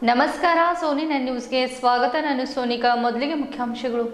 ನಮಸ್ಕಾರ ಸೋನಿ ನನ್ನ ನ್ಯೂಸ್ಗೆ ಸ್ವಾಗತ ನಾನು ಸೋನಿಕಾ ಮೊದಲಿಗೆ ಮುಖ್ಯಾಂಶಗಳು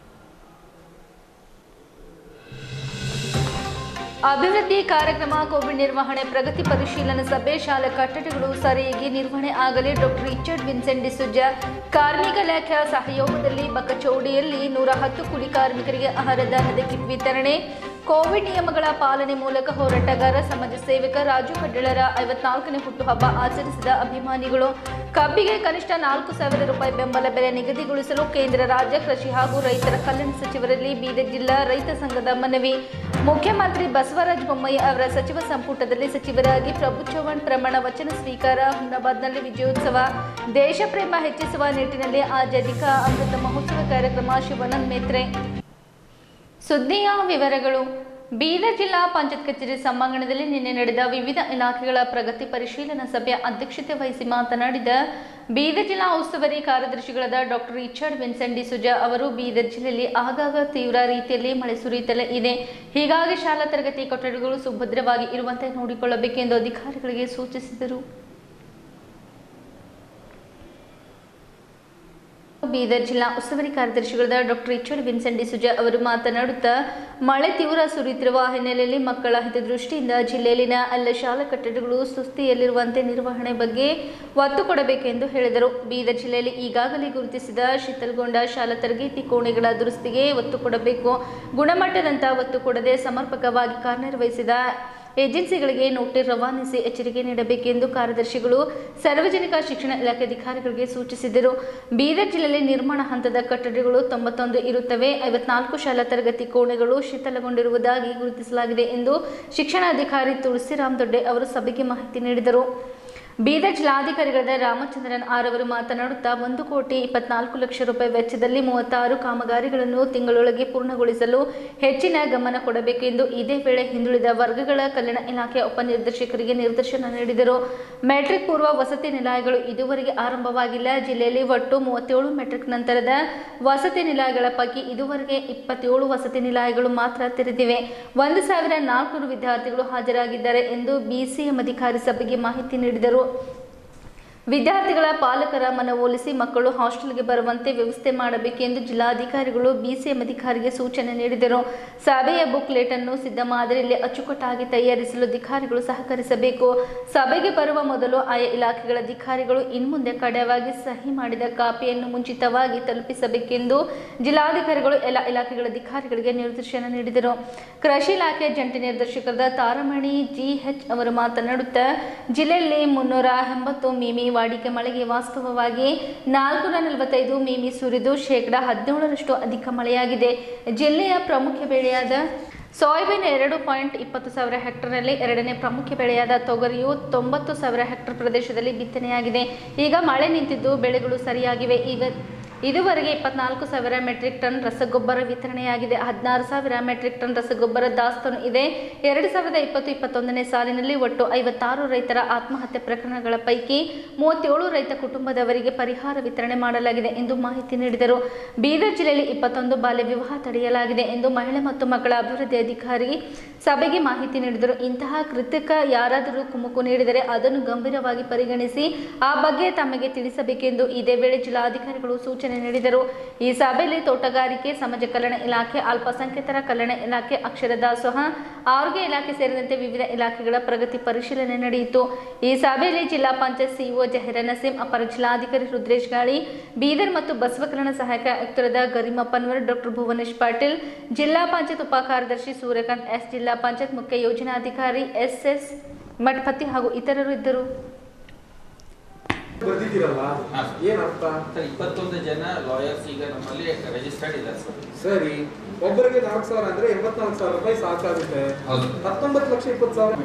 ಅಭಿವೃದ್ಧಿ ಕಾರ್ಯಕ್ರಮ ಕೋವಿಡ್ ನಿರ್ವಹಣೆ ಪ್ರಗತಿ ಪರಿಶೀಲನಾ ಸಭೆ ಶಾಲಾ ಕಟ್ಟಡಗಳು ಸರಿಯಾಗಿ ನಿರ್ವಹಣೆ ಆಗಲಿ ಡಾಕ್ಟರ್ ರಿಚರ್ಡ್ ವಿನ್ಸೆಂಟ್ ಡಿಸುಜ ಕಾರ್ಮಿಕ ಇಲಾಖೆಯ ಸಹಯೋಗದಲ್ಲಿ ಬಕ್ಕಚೌಡಿಯಲ್ಲಿ ನೂರ ಹತ್ತು ಕೂಲಿ ಕಾರ್ಮಿಕರಿಗೆ ಆಹಾರ ಧಾನ್ಯದ ಕಿಟ್ ವಿತರಣೆ ಕೋವಿಡ್ ನಿಯಮಗಳ ಪಾಲನೆ ಮೂಲಕ ಹೋರಾಟಗಾರ ಸಮಾಜ ಸೇವಕ ರಾಜು ಕಡ್ಡಳರ ಐವತ್ನಾಲ್ಕನೇ ಹುಟ್ಟುಹಬ್ಬ ಆಚರಿಸಿದ ಅಭಿಮಾನಿಗಳು ಕಬ್ಬಿಗೆ ಕನಿಷ್ಠ ನಾಲ್ಕು ಸಾವಿರ ರೂಪಾಯಿ ಬೆಂಬಲ ಬೆಲೆ ನಿಗದಿಗೊಳಿಸಲು ಕೇಂದ್ರ ರಾಜ್ಯ ಕೃಷಿ ಹಾಗೂ ರೈತರ ಕಲ್ಯಾಣ ಸಚಿವರಲ್ಲಿ ಬೀದರ್ ಜಿಲ್ಲಾ ರೈತ ಸಂಘದ ಮನವಿ ಮುಖ್ಯಮಂತ್ರಿ ಬಸವರಾಜ ಬೊಮ್ಮಾಯಿ ಅವರ ಸಚಿವ ಸಂಪುಟದಲ್ಲಿ ಸಚಿವರಾಗಿ ಪ್ರಭು ಚೌಹಾಣ್ ಪ್ರಮಾಣ ವಚನ ಸ್ವೀಕಾರ ಹುಮ್ನಾಬಾದ್ನಲ್ಲಿ ವಿಜಯೋತ್ಸವ ದೇಶ ಪ್ರೇಮ ಹೆಚ್ಚಿಸುವ ನಿಟ್ಟಿನಲ್ಲಿ ಆಜಾದಿಕ ಅಮೃತ ಮಹೋತ್ಸವ ಕಾರ್ಯಕ್ರಮ ಶಿವಾನಂದ್ ಮೇತ್ರೆ ಸುದ್ದಿಯ ವಿವರಗಳು ಬೀದರ್ ಜಿಲ್ಲಾ ಪಂಚಾಯತ್ ಕಚೇರಿ ಸಭಾಂಗಣದಲ್ಲಿ ನಿನ್ನೆ ನಡೆದ ವಿವಿಧ ಇಲಾಖೆಗಳ ಪ್ರಗತಿ ಪರಿಶೀಲನಾ ಸಭೆಯ ಅಧ್ಯಕ್ಷತೆ ವಹಿಸಿ ಮಾತನಾಡಿದ ಬೀದರ್ ಜಿಲ್ಲಾ ಉಸ್ತುವಾರಿ ಕಾರ್ಯದರ್ಶಿಗಳಾದ ಡಾಕ್ಟರ್ ರಿಚರ್ಡ್ ವಿನ್ಸೆಂಟ್ ಡಿಸುಜಾ ಅವರು ಬೀದರ್ ಜಿಲ್ಲೆಯಲ್ಲಿ ಆಗಾಗ ತೀವ್ರ ರೀತಿಯಲ್ಲಿ ಮಳೆ ಸುರಿಯುತ್ತಲೇ ಇದೆ ಹೀಗಾಗಿ ಶಾಲಾ ತರಗತಿ ಕೊಠಡಿಗಳು ಸುಭದ್ರವಾಗಿ ಇರುವಂತೆ ನೋಡಿಕೊಳ್ಳಬೇಕೆಂದು ಅಧಿಕಾರಿಗಳಿಗೆ ಸೂಚಿಸಿದರು ಬೀದರ್ ಜಿಲ್ಲಾ ಉಸ್ತುವಾರಿ ಕಾರ್ಯದರ್ಶಿಗಳಾದ ಡಾಕ್ಟರ್ ರಿಚರ್ಡ್ ವಿನ್ಸೆಂಟ್ ಡಿಸುಜಾ ಅವರು ಮಾತನಾಡುತ್ತಾ ಮಳೆ ತೀವ್ರ ಸುರಿಯುತ್ತಿರುವ ಹಿನ್ನೆಲೆಯಲ್ಲಿ ಮಕ್ಕಳ ಹಿತದೃಷ್ಟಿಯಿಂದ ಜಿಲ್ಲೆಯಲ್ಲಿನ ಎಲ್ಲ ಶಾಲಾ ಕಟ್ಟಡಗಳು ಸುಸ್ಥಿತಿಯಲ್ಲಿರುವಂತೆ ನಿರ್ವಹಣೆ ಬಗ್ಗೆ ಒತ್ತು ಕೊಡಬೇಕೆಂದು ಹೇಳಿದರು ಬೀದರ್ ಜಿಲ್ಲೆಯಲ್ಲಿ ಈಗಾಗಲೇ ಗುರುತಿಸಿದ ಶಿಥಲಗೊಂಡ ಶಾಲಾ ತರಬೇತಿ ಕೋಣೆಗಳ ದುರಸ್ತಿಗೆ ಒತ್ತು ಕೊಡಬೇಕು ಗುಣಮಟ್ಟದಂತ ಒತ್ತು ಕೊಡದೆ ಸಮರ್ಪಕವಾಗಿ ಕಾರ್ಯನಿರ್ವಹಿಸಿದ ಏಜೆನ್ಸಿಗಳಿಗೆ ನೋಟಿಸ್ ರವಾನಿಸಿ ಎಚ್ಚರಿಕೆ ನೀಡಬೇಕೆಂದು ಕಾರ್ಯದರ್ಶಿಗಳು ಸಾರ್ವಜನಿಕ ಶಿಕ್ಷಣ ಇಲಾಖೆ ಅಧಿಕಾರಿಗಳಿಗೆ ಸೂಚಿಸಿದರು ಬೀದರ್ ಜಿಲ್ಲೆಯಲ್ಲಿ ನಿರ್ಮಾಣ ಹಂತದ ಕಟ್ಟಡಗಳು ತೊಂಬತ್ತೊಂದು ಇರುತ್ತವೆ ಐವತ್ನಾಲ್ಕು ಶಾಲಾ ತರಗತಿ ಕೋಣೆಗಳು ಶಿಥಲಗೊಂಡಿರುವುದಾಗಿ ಗುರುತಿಸಲಾಗಿದೆ ಎಂದು ಶಿಕ್ಷಣಾಧಿಕಾರಿ ತುಳಸಿರಾಮ್ ದೊಡ್ಡೆ ಅವರು ಸಭೆಗೆ ಮಾಹಿತಿ ನೀಡಿದರು ಬೀದರ್ ಜಿಲ್ಲಾಧಿಕಾರಿಗಳಾದ ರಾಮಚಂದ್ರನ್ ಆರ್ ಅವರು ಮಾತನಾಡುತ್ತಾ ಒಂದು ಕೋಟಿ ಇಪ್ಪತ್ನಾಲ್ಕು ಲಕ್ಷ ರೂಪಾಯಿ ವೆಚ್ಚದಲ್ಲಿ ಮೂವತ್ತಾರು ಕಾಮಗಾರಿಗಳನ್ನು ತಿಂಗಳೊಳಗೆ ಪೂರ್ಣಗೊಳಿಸಲು ಹೆಚ್ಚಿನ ಗಮನ ಕೊಡಬೇಕೆಂದು ಇದೇ ವೇಳೆ ಹಿಂದುಳಿದ ವರ್ಗಗಳ ಕಲ್ಯಾಣ ಇಲಾಖೆಯ ಉಪನಿರ್ದೇಶಕರಿಗೆ ನಿರ್ದೇಶನ ನೀಡಿದರು ಮೆಟ್ರಿಕ್ ಪೂರ್ವ ವಸತಿ ನಿಲಯಗಳು ಇದುವರೆಗೆ ಆರಂಭವಾಗಿಲ್ಲ ಜಿಲ್ಲೆಯಲ್ಲಿ ಒಟ್ಟು ಮೂವತ್ತೇಳು ಮೆಟ್ರಿಕ್ ನಂತರದ ವಸತಿ ನಿಲಯಗಳ ಪೈಕಿ ಇದುವರೆಗೆ ಇಪ್ಪತ್ತೇಳು ವಸತಿ ನಿಲಯಗಳು ಮಾತ್ರ ತೆರೆದಿವೆ ಒಂದು ಸಾವಿರ ನಾಲ್ಕುನೂರು ವಿದ್ಯಾರ್ಥಿಗಳು ಹಾಜರಾಗಿದ್ದಾರೆ ಎಂದು ಬಿಸಿಎಂ ಅಧಿಕಾರಿ ಸಭೆಗೆ ಮಾಹಿತಿ ನೀಡಿದರು ವಿದ್ಯಾರ್ಥಿಗಳ ಪಾಲಕರ ಮನವೊಲಿಸಿ ಮಕ್ಕಳು ಹಾಸ್ಟೆಲ್ಗೆ ಬರುವಂತೆ ವ್ಯವಸ್ಥೆ ಮಾಡಬೇಕೆಂದು ಜಿಲ್ಲಾಧಿಕಾರಿಗಳು ಬಿಸಿಎಂ ಅಧಿಕಾರಿಗೆ ಸೂಚನೆ ನೀಡಿದರು ಸಭೆಯ ಬುಕ್ಲೆಟ್ ಅನ್ನು ಸಿದ್ಧ ಮಾದರಿಯಲ್ಲಿ ಅಚ್ಚುಕಟ್ಟಾಗಿ ತಯಾರಿಸಲು ಅಧಿಕಾರಿಗಳು ಸಹಕರಿಸಬೇಕು ಸಭೆಗೆ ಬರುವ ಮೊದಲು ಆಯಾ ಇಲಾಖೆಗಳ ಅಧಿಕಾರಿಗಳು ಇನ್ಮುಂದೆ ಕಡ್ಡಾಯವಾಗಿ ಸಹಿ ಮಾಡಿದ ಕಾಪಿಯನ್ನು ಮುಂಚಿತವಾಗಿ ತಲುಪಿಸಬೇಕೆಂದು ಜಿಲ್ಲಾಧಿಕಾರಿಗಳು ಎಲ್ಲ ಇಲಾಖೆಗಳ ಅಧಿಕಾರಿಗಳಿಗೆ ನಿರ್ದೇಶನ ನೀಡಿದರು ಕೃಷಿ ಇಲಾಖೆ ಜಂಟಿ ನಿರ್ದೇಶಕರಾದ ತಾರಮಣಿ ಜಿಎಚ್ ಅವರು ಮಾತನಾಡುತ್ತಾ ಜಿಲ್ಲೆಯಲ್ಲಿ ಮುನ್ನೂರ ಎಂಬತ್ತು ಮೀಮಿ ವಾಡಿಕೆ ಮಳೆಗೆ ವಾಸ್ತವವಾಗಿ ನಾಲ್ಕುನೂರ ನಲವತ್ತೈದು ಮೀಮಿ ಸುರಿದು ಶೇಕಡಾ ಹದಿನೇಳರಷ್ಟು ಅಧಿಕ ಮಳೆಯಾಗಿದೆ ಜಿಲ್ಲೆಯ ಪ್ರಮುಖ ಬೆಳೆಯಾದ ಸೋಯಾಬೀನ್ ಎರಡು ಪಾಯಿಂಟ್ ಇಪ್ಪತ್ತು ಸಾವಿರ ಹೆಕ್ಟರ್ನಲ್ಲಿ ಎರಡನೇ ಪ್ರಮುಖ ಬೆಳೆಯಾದ ತೊಗರಿಯು ತೊಂಬತ್ತು ಸಾವಿರ ಹೆಕ್ಟರ್ ಪ್ರದೇಶದಲ್ಲಿ ಬಿತ್ತನೆಯಾಗಿದೆ ಈಗ ಮಳೆ ನಿಂತಿದ್ದು ಬೆಳೆಗಳು ಸರಿಯಾಗಿವೆ ಈಗ ಇದುವರೆಗೆ ಇಪ್ಪತ್ನಾಲ್ಕು ಸಾವಿರ ಮೆಟ್ರಿಕ್ ಟನ್ ರಸಗೊಬ್ಬರ ವಿತರಣೆಯಾಗಿದೆ ಹದಿನಾರು ಸಾವಿರ ಮೆಟ್ರಿಕ್ ಟನ್ ರಸಗೊಬ್ಬರ ದಾಸ್ತಾನು ಇದೆ ಎರಡು ಸಾವಿರದ ಇಪ್ಪತ್ತು ಇಪ್ಪತ್ತೊಂದನೇ ಸಾಲಿನಲ್ಲಿ ಒಟ್ಟು ಐವತ್ತಾರು ರೈತರ ಆತ್ಮಹತ್ಯೆ ಪ್ರಕರಣಗಳ ಪೈಕಿ ಮೂವತ್ತೇಳು ರೈತ ಕುಟುಂಬದವರಿಗೆ ಪರಿಹಾರ ವಿತರಣೆ ಮಾಡಲಾಗಿದೆ ಎಂದು ಮಾಹಿತಿ ನೀಡಿದರು ಬೀದರ್ ಜಿಲ್ಲೆಯಲ್ಲಿ ಇಪ್ಪತ್ತೊಂದು ಬಾಲ್ಯ ವಿವಾಹ ತಡೆಯಲಾಗಿದೆ ಎಂದು ಮಹಿಳೆ ಮತ್ತು ಮಕ್ಕಳ ಅಭಿವೃದ್ಧಿ ಅಧಿಕಾರಿ ಸಭೆಗೆ ಮಾಹಿತಿ ನೀಡಿದರು ಇಂತಹ ಕೃತ್ಯಕ ಯಾರಾದರೂ ಕುಮುಕು ನೀಡಿದರೆ ಅದನ್ನು ಗಂಭೀರವಾಗಿ ಪರಿಗಣಿಸಿ ಆ ಬಗ್ಗೆ ತಮಗೆ ತಿಳಿಸಬೇಕೆಂದು ಇದೇ ವೇಳೆ ಜಿಲ್ಲಾಧಿಕಾರಿಗಳು ಸೂಚನೆ ನೀಡಿದರು ಈ ಸಭೆಯಲ್ಲಿ ತೋಟಗಾರಿಕೆ ಸಮಾಜ ಕಲ್ಯಾಣ ಇಲಾಖೆ ಅಲ್ಪಸಂಖ್ಯಾತರ ಕಲ್ಯಾಣ ಇಲಾಖೆ ಅಕ್ಷರ ದಾಸೋಹ ಆರೋಗ್ಯ ಇಲಾಖೆ ಸೇರಿದಂತೆ ವಿವಿಧ ಇಲಾಖೆಗಳ ಪ್ರಗತಿ ಪರಿಶೀಲನೆ ನಡೆಯಿತು ಈ ಸಭೆಯಲ್ಲಿ ಜಿಲ್ಲಾ ಪಂಚಾಯತ್ ಸಿಇಒ ಜಹೀರ ನಸೀಂ ಅಪರ ಜಿಲ್ಲಾಧಿಕಾರಿ ರುದ್ರೇಶ್ ಗಾಳಿ ಬೀದರ್ ಮತ್ತು ಬಸವ ಕಲ್ಯಾಣ ಸಹಾಯಕ ಆಯುಕ್ತರಾದ ಗರಿಮಪ್ಪನ್ವರ್ ಡಾಕ್ಟರ್ ಭುವನೇಶ್ ಪಾಟೀಲ್ ಜಿಲ್ಲಾ ಪಂಚಾಯತ್ ಉಪ ಕಾರ್ಯದರ್ಶಿ ಸೂರ್ಯಕಾಂತ್ ಎಸ್ ಜಿಲ್ಲಾ ಪಂಚಾಯತ್ ಮುಖ್ಯ ಯೋಜನಾಧಿಕಾರಿ ಎಸ್ ಎಸ್ ಮಠಪತಿ ಹಾಗೂ ಇತರರು ಇದ್ದರು ಬರ್ದಿದ್ದೀರಲ್ಲ ಹಾ. ಏನ್ ಅರ್ಥ ಸರ್ ಇಪ್ಪತ್ತೊಂದು ಜನ ಲಾಯರ್ಸ್ ಈಗ ನಮ್ಮಲ್ಲಿ ರಿಜಿಸ್ಟರ್ಡ್ ಇದ್ದಾರೆ ಸರ್ ಸರಿ ಒಬ್ಬರಿಗೆ ನಾಲ್ಕು ಸಾವಿರ ಅಂದ್ರೆ ಎಂಬತ್ನಾಲ್ಕು ಸಾವಿರ ರೂಪಾಯಿ ಸಾಕಾಗುತ್ತೆ ಹೌದು ಹತ್ತೊಂಬತ್ತು ಲಕ್ಷ ಇಪ್ಪತ್ತು ಸಾವಿರ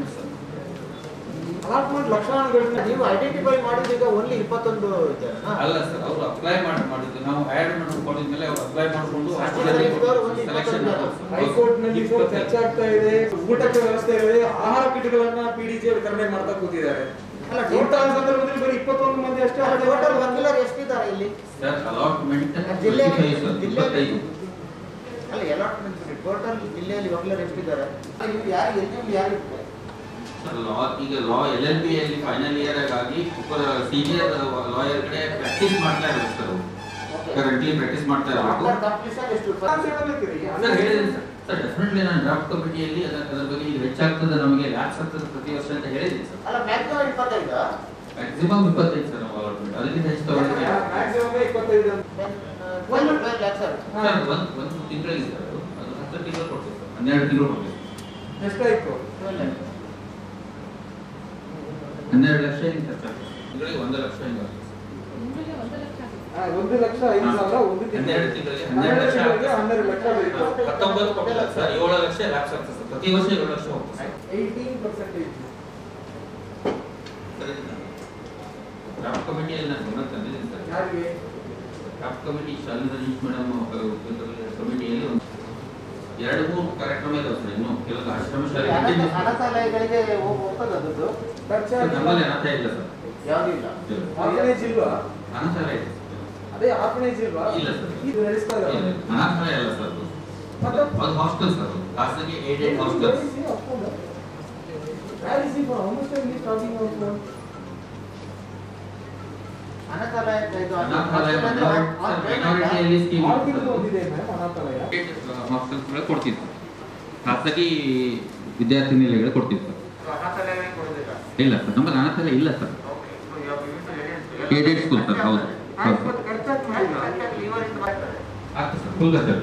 ಅಲಾಟ್ಮೆಂಟ್ ಲಕ್ಷಾನುಗಳನ್ನ ನೀವು ಐಡೆಂಟಿಫೈ ಮಾಡಿದೀಗ ಓನ್ಲಿ ಇಪ್ಪತ್ತೊಂದು ಜನನಾ? ಅಲ್ಲ ಸರ್ ಅವರು ಅಪ್ಲೈ ಮಾಡಿ ಮಾಡಿದ್ದು ನಾವು ಆ್ಯಡ್ ಮಾಡಿಕೊಂಡಿದ್ಮೇಲೆ ಅವ್ರು ಅಪ್ಲೈ ಮಾಡಿಕೊಂಡು ಅಷ್ಟರಲ್ಲಿ ಇದ್ದವರು ಒಂದು ಸೆಲೆಕ್ಷನ್ ಇಪ್ಪತ್ತೊಂದು ಜನ. ಹೈಕೋರ್ಟ್ ನಲ್ಲಿ ಕೂಡ ಚರ್ಚೆ ಆಗ್ತಾ ಇದೆ ಊಟಕ್ಕೆ ವ್ಯವಸ್ಥೆ ಇದೆ ಆಹಾರ ಕಿಟ್ಗಳನ್ನ ಪಿಡಿಜಿ ವಿತರಣೆ ಮಾಡ್ತಾ ಕೂತಿದ್ದಾರೆ ಅಲ್ಲ, ಇಂತಹ ಸಂದರ್ಭದಲ್ಲಿ ಬರೀ ಇಪ್ಪತ್ತೊಂದು ಮಂದಿ ಅಷ್ಟೇ ಅಲ್ಲ, ಅರ್ಜಿ ಟೋಟಲ್ ಮಾಡ್ತಾರೆ. ವಕೀಲರು ಎಷ್ಟಿದ್ದಾರೆ ಇಲ್ಲಿ ಸರ್ ಅಲಾಟ್ಮೆಂಟ್ ಜಿಲ್ಲೆ ಸರ್ ಜಿಲ್ಲೆ ಇಪ್ಪತ್ತೈದು ಅಲ್ಲ ಅಲಾಟ್ಮೆಂಟ್ ಟೋಟಲ್ ಜಿಲ್ಲೆಯಲ್ಲಿ ವಕೀಲರು ಎಷ್ಟಿದ್ದಾರೆ ನೀವು ಯಾರು ಎಲಿಜಿಬಲ್ ಯಾರು ಸರ್ ಲಾ ಈಗ ಲಾ ಎಲ್ ಎಲ್ ಬಿ ಅಲ್ಲಿ ಫೈನಲ್ ಇಯರ್ ಆಗಿ ಸೂಪರ್ ಸೀನಿಯರ್ ಲಾಯರ್ ಕಡೆ ಪ್ರಾಕ್ಟೀಸ್ ಮಾಡ್ತಾ ಇರ್ಬೇಕು ಸರ್ ಕರೆಂಟ್ಲಿ ಪ್ರಾಕ್ಟೀಸ್ ಮಾಡ್ತಾ ಇರಬೇಕು After completion ಎಷ್ಟು ಅಂತ ಹೇಳಬೇಕ್ರಿ. ಸರ್ ಹೇಳಿದ್ದೀನಿ ಸರ್ ಸರ್ ಡೆಫಿನೆಟ್ಲಿ ನಾನು ಡ್ರಾಫ್ಟ್ ಕಮಿಟಿಯಲ್ಲಿ ಅದರ ಅದರ ಬಗ್ಗೆ ಇದು ಹೆಚ್ಚಾಗ್ತದೆ ನಮಗೆ ಲ್ಯಾಕ್ಸ್ ಆಗ್ತದೆ ಪ್ರತಿ ವರ್ಷ ಅಂತ ಹೇಳಿದ್ದೀನಿ ಸರ್ ಅಲ್ಲ ಮ್ಯಾಕ್ಸಿಮಮ್ ಇಪ್ಪತ್ತೈದು ಮ್ಯಾಕ್ಸಿಮಮ್ ಇಪ್ಪತ್ತೈದು ಸರ್ ನಾವು allotment. ಅದಕ್ಕಿಂತ ಹೆಚ್ಚು ತಗೊಳ್ಳಿಕ್ಕೆ Maximum ಇಪ್ಪತ್ತೈದು ಅಂತ. Twelve twelve lakhs sir sir ಒಂದು ಒಂದು ತಿಂಗಳಿಗೆ ಸರ್ ಅದು ಅದು ಹತ್ತು ತಿಂಗಳು ಕೊಡ್ತೀವಿ ಸರ್ ಹನ್ನೆರಡು ತಿಂಗಳು ಕೊಡ್ತೀವಿ ಎಷ್ಟಾಯ್ತು ಟ್ವೆಲ್ ಲ್ಯಾಕ್ಸ್ ಹನ್ನೆರಡು ಲಕ್ಷ ಹಿಂಗೆ ಸರ್ ತಿಂಗಳಿಗೆ ಒಂದು ಲಕ್ಷ ಹಿಂಗೆ ಆಗುತ್ತೆ ಆ, ಒಂದು ಲಕ್ಷ ಐದು ಸಾವಿರ ಒಂದು ತಿಂಗಳು. ಹನ್ನೆರಡು ತಿಂಗಳಿಗೆ ಹನ್ನೆರಡು ಲಕ್ಷ ತಿಂಗಳಿಗೆ ಆಗುತ್ತೆ. ಹನ್ನೆರಡು ಲಕ್ಷ ಬೇಕು ಹತ್ತೊಂಬತ್ತು ಕೊಟ್ಟಿಲ್ಲ ಸರ್ ಏಳು ಲಕ್ಷ ಲ್ಯಾಕ್ಸ್ ಆಗ್ತದೆ ಸರ್ ಪ್ರತಿ ವರ್ಷ ಏಳು ಲಕ್ಷ ಹೋಗ್ತದೆ ಸರ್ ಏಯ್ಟೀನ್ ಪರ್ಸೆಂಟೇಜ್ ಡ್ರಾಫ್ಟ್ ಕಮಿಟಿಯಲ್ಲಿ ನಾನು ಗಮನ ತಂದಿದ್ದೀನಿ ಸರ್ ಯಾರಿಗೆ draft committee Shalini Rajneesh madam ಕಮಿಟಿಯಲ್ಲಿ ಒಂದು ಎರಡು ಮೂರು ಕಾರ್ಯಕ್ರಮ ಇದಾವೆ ಸರ್ ಇನ್ನು ಕೆಲವು ಆಶ್ರಮ ಶಾಲೆ ಅನಾಥ- ಅನಾಥಾಲಯಗಳಿಗೆ ಹೋಗ್- ಹೋಗ್ತದ ದುಡ್ಡು ಖರ್ಚಾಗಿ ನಮ್ಮಲ್ಲಿ ಅನಾಥ ಇಲ್ಲ ಸರ್ ಯಾವ್ದು ಇಲ್ಲ ಆರ್ಗನೈಸ್ ಇಲ್ವಾ ಅನಾಥಾಲಯ ಇದೆ ಅದೇ ಆರ್ಗನೈಸ್ ಇಲ್ವಾ ಇಲ್ಲ ಸರ್. ಇದು ನಡೆಸ್ತಾ ಇಲ್ಲ, ಇದ್ದಾರೆ ಅನಾಥಾಲಯ ಅಲ್ಲ ಸರ್ ಅದು ಮತ್ತೆ? ಅದು ಹಾಸ್ಟೆಲ್ ಸರ್ ಅದು ಖಾಸಗಿ aided hostel Where is he from? How much time he is talking about from? ಅನಾಥಾಲಯ ಇದು ಅನಾಥಾಲಯ hostel ಅಂದ್ರೆ on- on payment ಆ? ಮೈನಾರಿಟಿಯಲ್ಲಿ ಸ್ಕೀಮ್ Orchid ಒಂದಿದೆ ma'am, ಅನಾಥಾಲಯ. ಹಾಸ್ಟೆಲ್ಸ್ ಕೊಡ್ತೀವಿ ಸರ್ ಖಾಸಗಿ ವಿದ್ಯಾರ್ಥಿ ನಿಲಯಗಳು ಕೊಡ್ತೀವಿ ಸರ್ ಅನಾಥಾಲಯಗಳಿಗೆ ಕೊಡೋದಿಲ್ಲ ಇಲ್ಲ ಸರ್ ನಮ್ಮಲ್ಲಿ ಅನಾಥಾಲಯ ಇಲ್ಲ sir Okay, so you have given to aided- Aided school, sir, ಹೌದು. ಆ, ಇಪ್ಪತ್ತು ಖರ್ಚಾಗಿ ಮಾಡಿಲ್ಲ. ಖರ್ಚಾಗಿ ಇವರಿಂದ ಮಾಡ್ತಾರೆ. ಆಗ್ತದೆ ಸರ್ ಫುಲ್ ಸರ್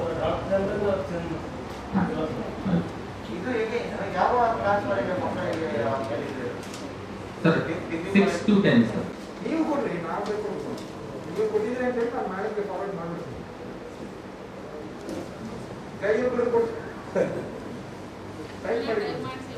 ಇದು ಹೇಗೆ ಯಾವ ಕ್ಲಾಸ್ ವರೆಗೆ ಮಕ್ಕಳಿಗೆ ಕಲಿಸಿದ್ರು? Sir six to ten sir ನೀವು ಕೊಡ್ರಿ ನಾವು ಬೇಕು ನೀವು ಕೊಟ್ಟಿದ್ರೆ ಅಂತ ಹೇಳಿ ನಾನು ನಾಳೆಗೆ ಫಾರ್ವರ್ಡ್ ಮಾಡ್ಬಿಡ್ತೀನಿ ಕೈ ಒಬ್ಬರು ಕೊಟ್ಟು ಟೈಪ್ ಮಾಡಿ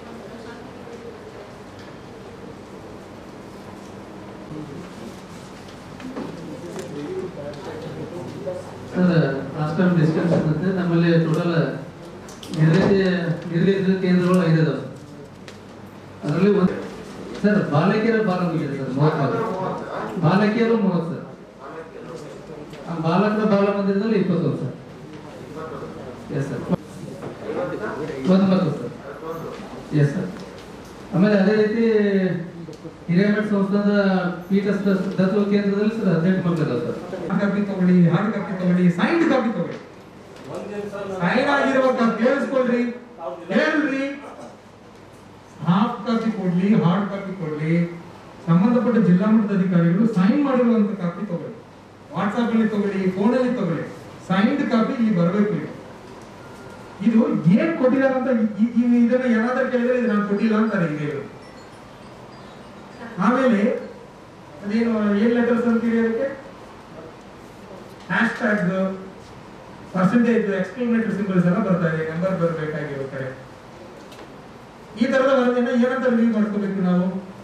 ಸರ್ ಲಾಸ್ಟ್ ಟೈಮ್ ಡಿಸ್ಕಸ್ ಆಗುತ್ತೆ ನಮ್ಮಲ್ಲಿ ಟೋಟಲ್ ನಿರ್ಗತಿ ನಿರ್ಗತಿತ ಕೇಂದ್ರಗಳು ಐದು ಅದಾವೆ ಅದರಲ್ಲಿ ಒಂದು ಸರ್ ಬಾಲಕಿಯರ ಬಾಲ ಮುಗಿದೆ ಸರ್ ಮೂವತ್ತು ಬಾಲ ಮೂವತ್ತು, ಆ? ಬಾಲಕಿಯರು ಮೂವತ್ತು ಸರ್ ಆ ಬಾಲಕರ ಬಾಲ ಮಂದಿರದಲ್ಲಿ ಇಪ್ಪತ್ತೊಂದು ಸರ್ ಎಸ್ ಸರ್ ಒಂಬತ್ತು ಸರ್ ಎಸ್ ಸರ್ ಆಮೇಲೆ ಅದೇ ರೀತಿ ಹಿರೇಮಠ ಸಂಸ್ಥಾನದ ಪೀಠ ದತ್ತು ಕೇಂದ್ರದಲ್ಲಿ ಸರ್ ಹದಿನೆಂಟು ಮಕ್ಕಳು ಇದಾವೆ ಸರ್ ಹಾರ್ಡ್ ಕಾಪಿ ತಗೊಳ್ಳಿ ಹಾರ್ಡ್ ಕಾಪಿ ತಗೊಳ್ಳಿ ಸೈನ್ಡ್ ಕಾಪಿ ತಗೊಳ್ಳಿ ಸೈನ್ ಆಗಿರುವಾಗ ಕೇಳಿಸ್ಕೊಳ್ರಿ ಹೇಳ್ರಿ ಹಾಫ್ ಕಾಪಿ ಕೊಡ್ಲಿ ಹಾರ್ಡ್ ಕಾಪಿ ಕೊಡ್ಲಿ ಸಂಬಂಧಪಟ್ಟ ಜಿಲ್ಲಾ ಮಟ್ಟದ ಅಧಿಕಾರಿಗಳು ಸೈನ್ ಮಾಡಿರುವಂತ ಕಾಪಿ ತಗೊಳ್ಳಿ ವಾಟ್ಸ್ಆಪ್ ಅಲ್ಲಿ ತಗೊಳ್ಳಿ ಫೋನ್ ಅಲ್ಲಿ ತಗೊಳ್ಳಿ ಸೈನ್ಡ್ ಕಾಪಿ ಇಲ್ಲಿ ಬರಬೇಕು ಇದು ಇದು ಏನ್ ಕೊಟ್ಟಿದ್ದಾರೆ ಅಂತ ಈ- ಈ- ಇದನ್ನ ಏನಾದ್ರೂ ಕೇಳಿದ್ರೆ ಇದು ನಾನು ಕೊಟ್ಟಿಲ್ಲ ಅಂತಾರೆ ಈಗ ಇವರು ಆಮೇಲೆ ಅದೇನು ಏನ್ ಲೆಟರ್ಸ್ ಅಂತೀರಿ ಅದಕ್ಕೆ hashtag percentage exclamatory symbols ಎಲ್ಲ ಬರ್ತಾ ಇದೆ ನಂಬರ್ ಬರಬೇಕಾಗಿರೋ ಕಡೆ ಈ ತರದ ವರದಿನ ಏನಂತ ರಿವ್ಯೂ ಮಾಡ್ಕೋಬೇಕು ನಾವು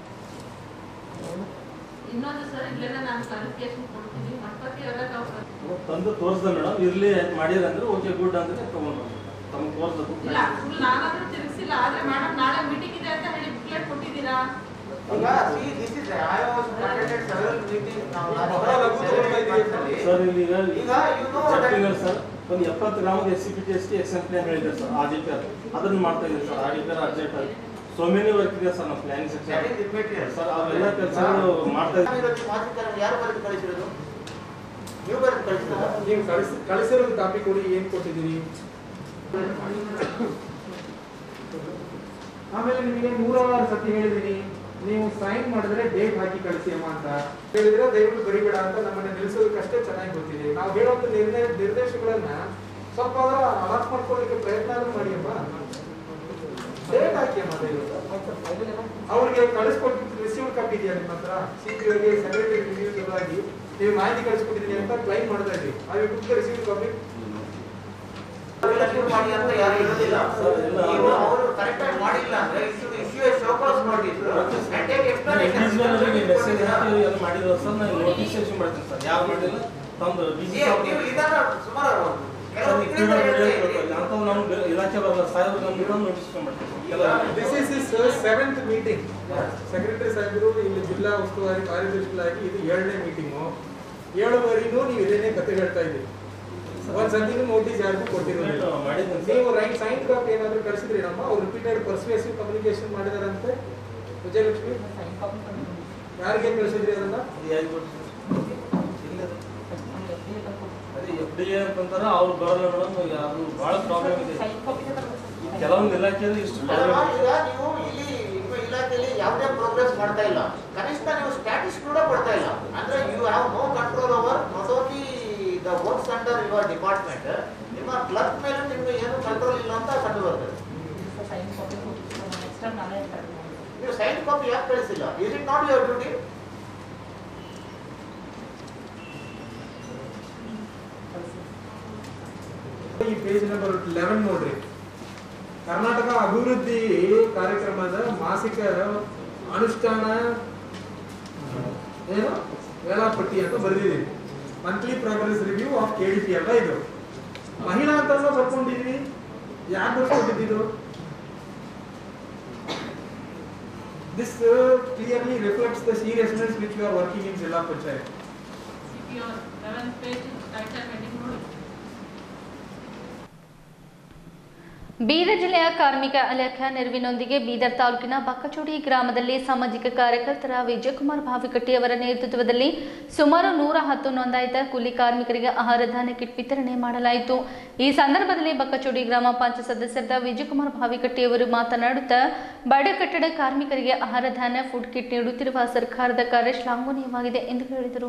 ಇನ್ನೊಂದು ಸರ್ ಇಲ್ಲೆಲ್ಲ ನಾನು ಕ್ಲಾರಿಫಿಕೇಶನ್ ಕೊಡ್ತೀನಿ ಮಕ್ಕಳಿಗೆ ಎಲ್ಲ ನಾವು ತಂದು ತೋರಿಸ್ದೆ ಮೇಡಮ್ ಇರ್ಲಿ ಮಾಡಿದ್ರೆ ಅಂದ್ರೆ ಓಕೆ ಗುಡ್ ಅಂದ್ರೆ ತಗೊಂಡು ತಮ್ಗೆ ತೋರಿಸ್ದೆ book ಇಲ್ಲ ಫುಲ್ ನಾನಾದ್ರೂ ತಿರುಗಿಸಿಲ್ಲ ಆದ್ರೆ ಮೇಡಮ್ ನಾಳೆ ಮೀಟಿಂಗ್ ಇದೆ ಅಂತ ಹೇಳಿ ಬುಕ್ಲೆಟ್ ಕೊಟ್ಟಿದ್ದೀರಾ ಈಗ see, this is I was attended several meetings now last ಬಹಳ ಲಘು ತಗೊಳ್ತಾ ಇದೀವಿ. ಸರ್ ಇಲ್ಲಿ ಈಗ ಈಗ you know that- ಜಡ್ಪಿಂಗರ್ ಸರ್ ಒಂದು ಎಪ್ಪತ್ತು ಗ್ರಾಮದ S C P T S T extent plan ಹೇಳಿದ್ದಾರೆ ಸರ್ ಆಡಿಟರ್ ಅದನ್ನ ಮಾಡ್ತಾ ಇದ್ದೀವಿ ಸರ್ ಆಡಿಟರ್ ಅರ್ಜೆಂಟ್ ಆಗಿ ಸೊ ಮೆನಿ ವರ್ಕ್ ಇದೆ ಸರ್ ನಮ್ಮ planning that section is immaterial. Sir ಅವೆಲ್ಲ ಕೆಲಸಗಳು ಮಾಡ್ತಾ ಇದ್ದೀವಿ ಇವತ್ತು ಮಾಸಿಕರಣ ಯಾರು ಬರೆದು ಕಳಿಸಿರೋದು ನೀವು ಬರೆದು ಕಳಿಸಿರೋದು ನೀವು ಕಳಿಸಿ ಕಳಿಸಿರೋದು ಕಾಪಿ ಕೊಡಿ ಏನ್ ಕೊಟ್ಟಿದ್ದೀರಿ ಆಮೇಲೆ ನಿಮಗೆ ನೂರಾರು ಸತಿ ಹೇಳಿದೀನಿ ನೀವು ಸೈನ್ ಮಾಡಿದ್ರೆ ಡೇಟ್ ಹಾಕಿ ಕಳಿಸಿ ಅಮ್ಮ ಅಂತ ಹೇಳಿದ್ರೆ ದಯವಿಟ್ಟು ಬರಿಬೇಡ ಅಂತ ನಮ್ಮನ್ನ ನಿಲ್ಲಿಸೋದಕ್ಕಷ್ಟೇ ಚೆನ್ನಾಗಿ ಗೊತ್ತಿದೆ ನಾವು ಹೇಳುವಂತ ನಿರ್ಣಯ ನಿರ್ದೇಶಗಳನ್ನ ಸ್ವಲ್ಪ ಅದರ ಅಲಾಟ್ ಮಾಡ್ಕೊಳ್ಳಿಕ್ಕೆ ಪ್ರಯತ್ನ ಆದ್ರೂ ಮಾಡಿ ಅಮ್ಮ ಡೇಟ್ ಹಾಕಿ ಅಮ್ಮ ದಯವಿಟ್ಟು ಅವ್ರಿಗೆ ಕಳಿಸ್ಕೊಟ್ಟು ರಿಸೀವ್ ಕಾಪಿ ಇದೆಯಾ ನಿಮ್ಮ ಹತ್ರ ಸಿ ಪಿ ಅವರಿಗೆ ಸೆಕ್ರೆಟರಿ ರಿವ್ಯೂ ಸಲುವಾಗಿ ನೀವು ಮಾಹಿತಿ ಕಳಿಸ್ಕೊಟ್ಟಿದ್ದೀನಿ ಅಂತ ಕ್ಲೈಮ್ ಮಾಡ್ತಾ ಇದ್ದೀವಿ ಅದು ಬುಕ್ ರಿಸೀವ್ ಕಾಪಿ ರಿಸೀವ್ ಮಾಡಿ ಅಂತ ಯಾರು ಇರೋದಿಲ್ಲ ಸರ್, ಎಲ್ಲ ನೀವು ಅವರು ಕರೆಕ್ಟ್ ಆಗಿ ಮಾಡಿಲ್ಲ ಅಂದ್ರೆ ಇಶ್ಯೂ ಇಶ್ಯೂ ಶೋಕಾಸ್ ಮಾಡಿದ್ರು and take explanation. ಮೆಸೇಜ್ ಹಾಕಿ ಎಲ್ಲ ಮಾಡಿದ್ರು ಸರ್ ನಾನು ನೋಟಿಫಿಕೇಶನ್ ಮಾಡ್ತೀನಿ ಸರ್ ಯಾರು ಮಾಡಿಲ್ಲ ತಂದು ಡಿ ಸಿ ನೀವು- ನೀವು ಇದನ್ನ ಸುಮಾರು ಕೆಲವು ತಿಂಗಳಿಂದ ಹೇಳ್ತಾ ಇದ್ದೀರಿ. ಅಂತ ನಮ್ಮ ಇಲಾಖೆ ಬರಲ್ಲ ಸಾಹೇಬ್ರು ನಮ್ಗೆ ನೋಟಿಫಿಕೇಶನ್ ಮಾಡ್ತೀನಿ ಕೆಲವು this is is seventh meeting secretary ಸಾಹೇಬರು ಇಲ್ಲಿ ಜಿಲ್ಲಾ ಉಸ್ತುವಾರಿ ಕಾರ್ಯದರ್ಶಿಗಳಾಗಿ ಇದು ಏಳನೇ ಮೀಟಿಂಗು ಏಳುವರೆಗೂ ನೀವು ಇದೇನೇ ಕತೆ ಹೇಳ್ತಾ ಇದ್ದೀವಿ ಒಂದ್ಸತಿ ನೋಟಿಸ್ ಯಾರಿಗೂ ಕೊಟ್ಟಿರೋದಿಲ್ಲ ಮಾಡಿದ್ದೀನಿ ಸರ್. ನೀವು ರೈಟ್ ಸೈನ್ ಕಾಪಿ ಏನಾದ್ರು ಕಳಿಸಿದ್ರಿ ನಮ್ಮ ಅವ್ರು ರಿಪೀಟೆಡ್ ಪರ್ಸ್ವೇಸಿವ್ ಕಮ್ಯುನಿಕೇಶನ್ ಮಾಡಿದಾರಂತೆ ವಿಜಯಲಕ್ಷ್ಮಿ ಯಾರಿಗೆ ಕಳಿಸಿದ್ರಿ ಅದನ್ನ ಇದು ಯಾರಿಗ್ ಗೊತ್ತು? ಅದೇ ಎಫ್ ಡಿ ಎ ಅಂತಂತಾರೆ ಅವ್ರು ಬರಲ್ಲ ಮೇಡಮ್ ಅದು ಬಹಳ ಪ್ರಾಬ್ಲಮ್ ಇದೆ ಕೆಲವೊಂದು ಇಲಾಖೆಯಲ್ಲಿ ಇಷ್ಟು ಅಲ್ಲ, ಪ್ರಾಬ್ಲಮ್ ಈಗ ನೀವು ಇಲ್ಲಿ ನಿಮ್ಮ ಇಲಾಖೆಯಲ್ಲಿ ಯಾವುದೇ ಪ್ರೋಗ್ರೆಸ್ ಮಾಡ್ತಾ ಇಲ್ಲ ಕನಿಷ್ಠ ನೀವು ಸ್ಟ್ಯಾಟಿಸ್ ಕೂಡ ಕೊಡ್ತಾ ಇಲ್ಲ ಅಂದ್ರೆ you have no control over not only the works under your department ನಿಮ್ಮ ಕ್ಲರ್ಕ್ ಮೇಲೆ ನಿಮ್ಗೆ ಏನು ಕಂಟ್ರೋಲ್ ಇಲ್ಲ ಅಂತ ಕಂಡು ಬರ್ತದೆ ನೀವು ಸೈನ್ ಕಾಪಿ ಯಾಕೆ ಕಳಿಸಿಲ್ಲ is it not your duty ಈ ಪೇಜ್ ನಂಬರ್ ಲೆವೆನ್ ನೋಡ್ರಿ ಕರ್ನಾಟಕ ಅಭಿವೃದ್ಧಿ ಕಾರ್ಯಕ್ರಮದ ಮಾಸಿಕ ಅನುಷ್ಠಾನ ಏನು ವೇಳಾಪಟ್ಟಿ ಅಂತ ಬರೆದಿದ್ದೀವಿ monthly progress review of K D P ಅಲ್ಲ ಇದು ಮಹಿಳಾ ಅಂತ ಬರ್ಕೊಂಡಿದ್ವಿ ಯಾಕೆ ಬರ್ಕೊಂಡಿದ್ದು this clearly reflects the seriousness which you are working in zilla panchayat CPR, 11th page, title heading ನೋಡಿ. ಬೀದರ್ ಜಿಲ್ಲೆಯ ಕಾರ್ಮಿಕ ಇಲಾಖೆ ನೆರವಿನೊಂದಿಗೆ ಬೀದರ್ ತಾಲೂಕಿನ ಬಕ್ಕಚೋಡಿ ಗ್ರಾಮದಲ್ಲಿ ಸಾಮಾಜಿಕ ಕಾರ್ಯಕರ್ತರ ವಿಜಯಕುಮಾರ್ ಭಾವಿಕಟ್ಟಿ ಅವರ ನೇತೃತ್ವದಲ್ಲಿ ಸುಮಾರು ನೂರ ಹತ್ತು ನೋಂದಾಯಿತ ಕೂಲಿ ಕಾರ್ಮಿಕರಿಗೆ ಆಹಾರ ಧಾನ್ಯ ಕಿಟ್ ವಿತರಣೆ ಮಾಡಲಾಯಿತು ಈ ಸಂದರ್ಭದಲ್ಲಿ ಬಕ್ಕಚೋಡಿ ಗ್ರಾಮ ಪಂಚಾಯತ್ ಸದಸ್ಯರಾದ ವಿಜಯಕುಮಾರ್ ಭಾವಿಕಟ್ಟಿ ಅವರು ಮಾತನಾಡುತ್ತಾ ಬಡ ಕಟ್ಟಡ ಕಾರ್ಮಿಕರಿಗೆ ಆಹಾರ ಧಾನ್ಯ ಫುಡ್ ಕಿಟ್ ನೀಡುತ್ತಿರುವ ಸರ್ಕಾರದ ಕಾರ್ಯ ಶ್ಲಾಘನೀಯವಾಗಿದೆ ಎಂದು ಹೇಳಿದರು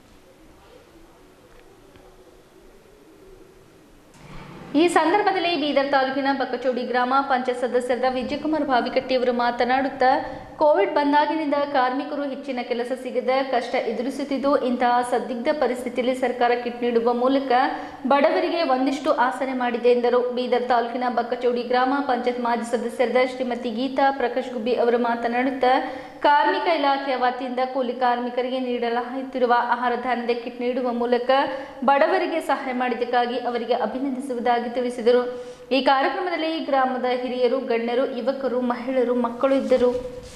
ಈ ಸಂದರ್ಭದಲ್ಲಿ ಬೀದರ್ ತಾಲೂಕಿನ ಬಕ್ಕಚೋಡಿ ಗ್ರಾಮ ಪಂಚಾಯತ್ ಸದಸ್ಯರಾದ ವಿಜಯಕುಮಾರ್ ಭಾವಿಕಟ್ಟಿ ಅವರು ಮಾತನಾಡುತ್ತಾ ಕೋವಿಡ್ ಬಂದಾಗಿನಿಂದ ಕಾರ್ಮಿಕರು ಹೆಚ್ಚಿನ ಕೆಲಸ ಸಿಗದ ಕಷ್ಟ ಎದುರಿಸುತ್ತಿದ್ದು ಇಂತಹ ಸಂದಿಗ್ಧ ಪರಿಸ್ಥಿತಿಯಲ್ಲಿ ಸರ್ಕಾರ ಕಿಟ್ ನೀಡುವ ಮೂಲಕ ಬಡವರಿಗೆ ಒಂದಿಷ್ಟು ಆಸರೆ ಮಾಡಿದೆ ಎಂದರು ಬೀದರ್ ತಾಲೂಕಿನ ಬಕ್ಕಚೋಡಿ ಗ್ರಾಮ ಪಂಚಾಯತ್ ಮಾಜಿ ಸದಸ್ಯರಾದ ಶ್ರೀಮತಿ ಗೀತಾ ಪ್ರಕಾಶ್ ಗುಬ್ಬಿ ಅವರು ಮಾತನಾಡುತ್ತಾ ಕಾರ್ಮಿಕ ಇಲಾಖೆಯ ವತಿಯಿಂದ ಕೂಲಿ ಕಾರ್ಮಿಕರಿಗೆ ನೀಡಲಾಗುತ್ತಿರುವ ಆಹಾರ ಧಾನ್ಯದ ಕಿಟ್ ನೀಡುವ ಮೂಲಕ ಬಡವರಿಗೆ ಸಹಾಯ ಮಾಡಿದ್ದಕ್ಕಾಗಿ ಅವರಿಗೆ ಅಭಿನಂದಿಸುವುದಾಗಿ ತಿಳಿಸಿದರು ಈ ಕಾರ್ಯಕ್ರಮದಲ್ಲಿ ಗ್ರಾಮದ ಹಿರಿಯರು ಗಣ್ಯರು ಯುವಕರು ಮಹಿಳೆಯರು ಮಕ್ಕಳು ಇದ್ದರು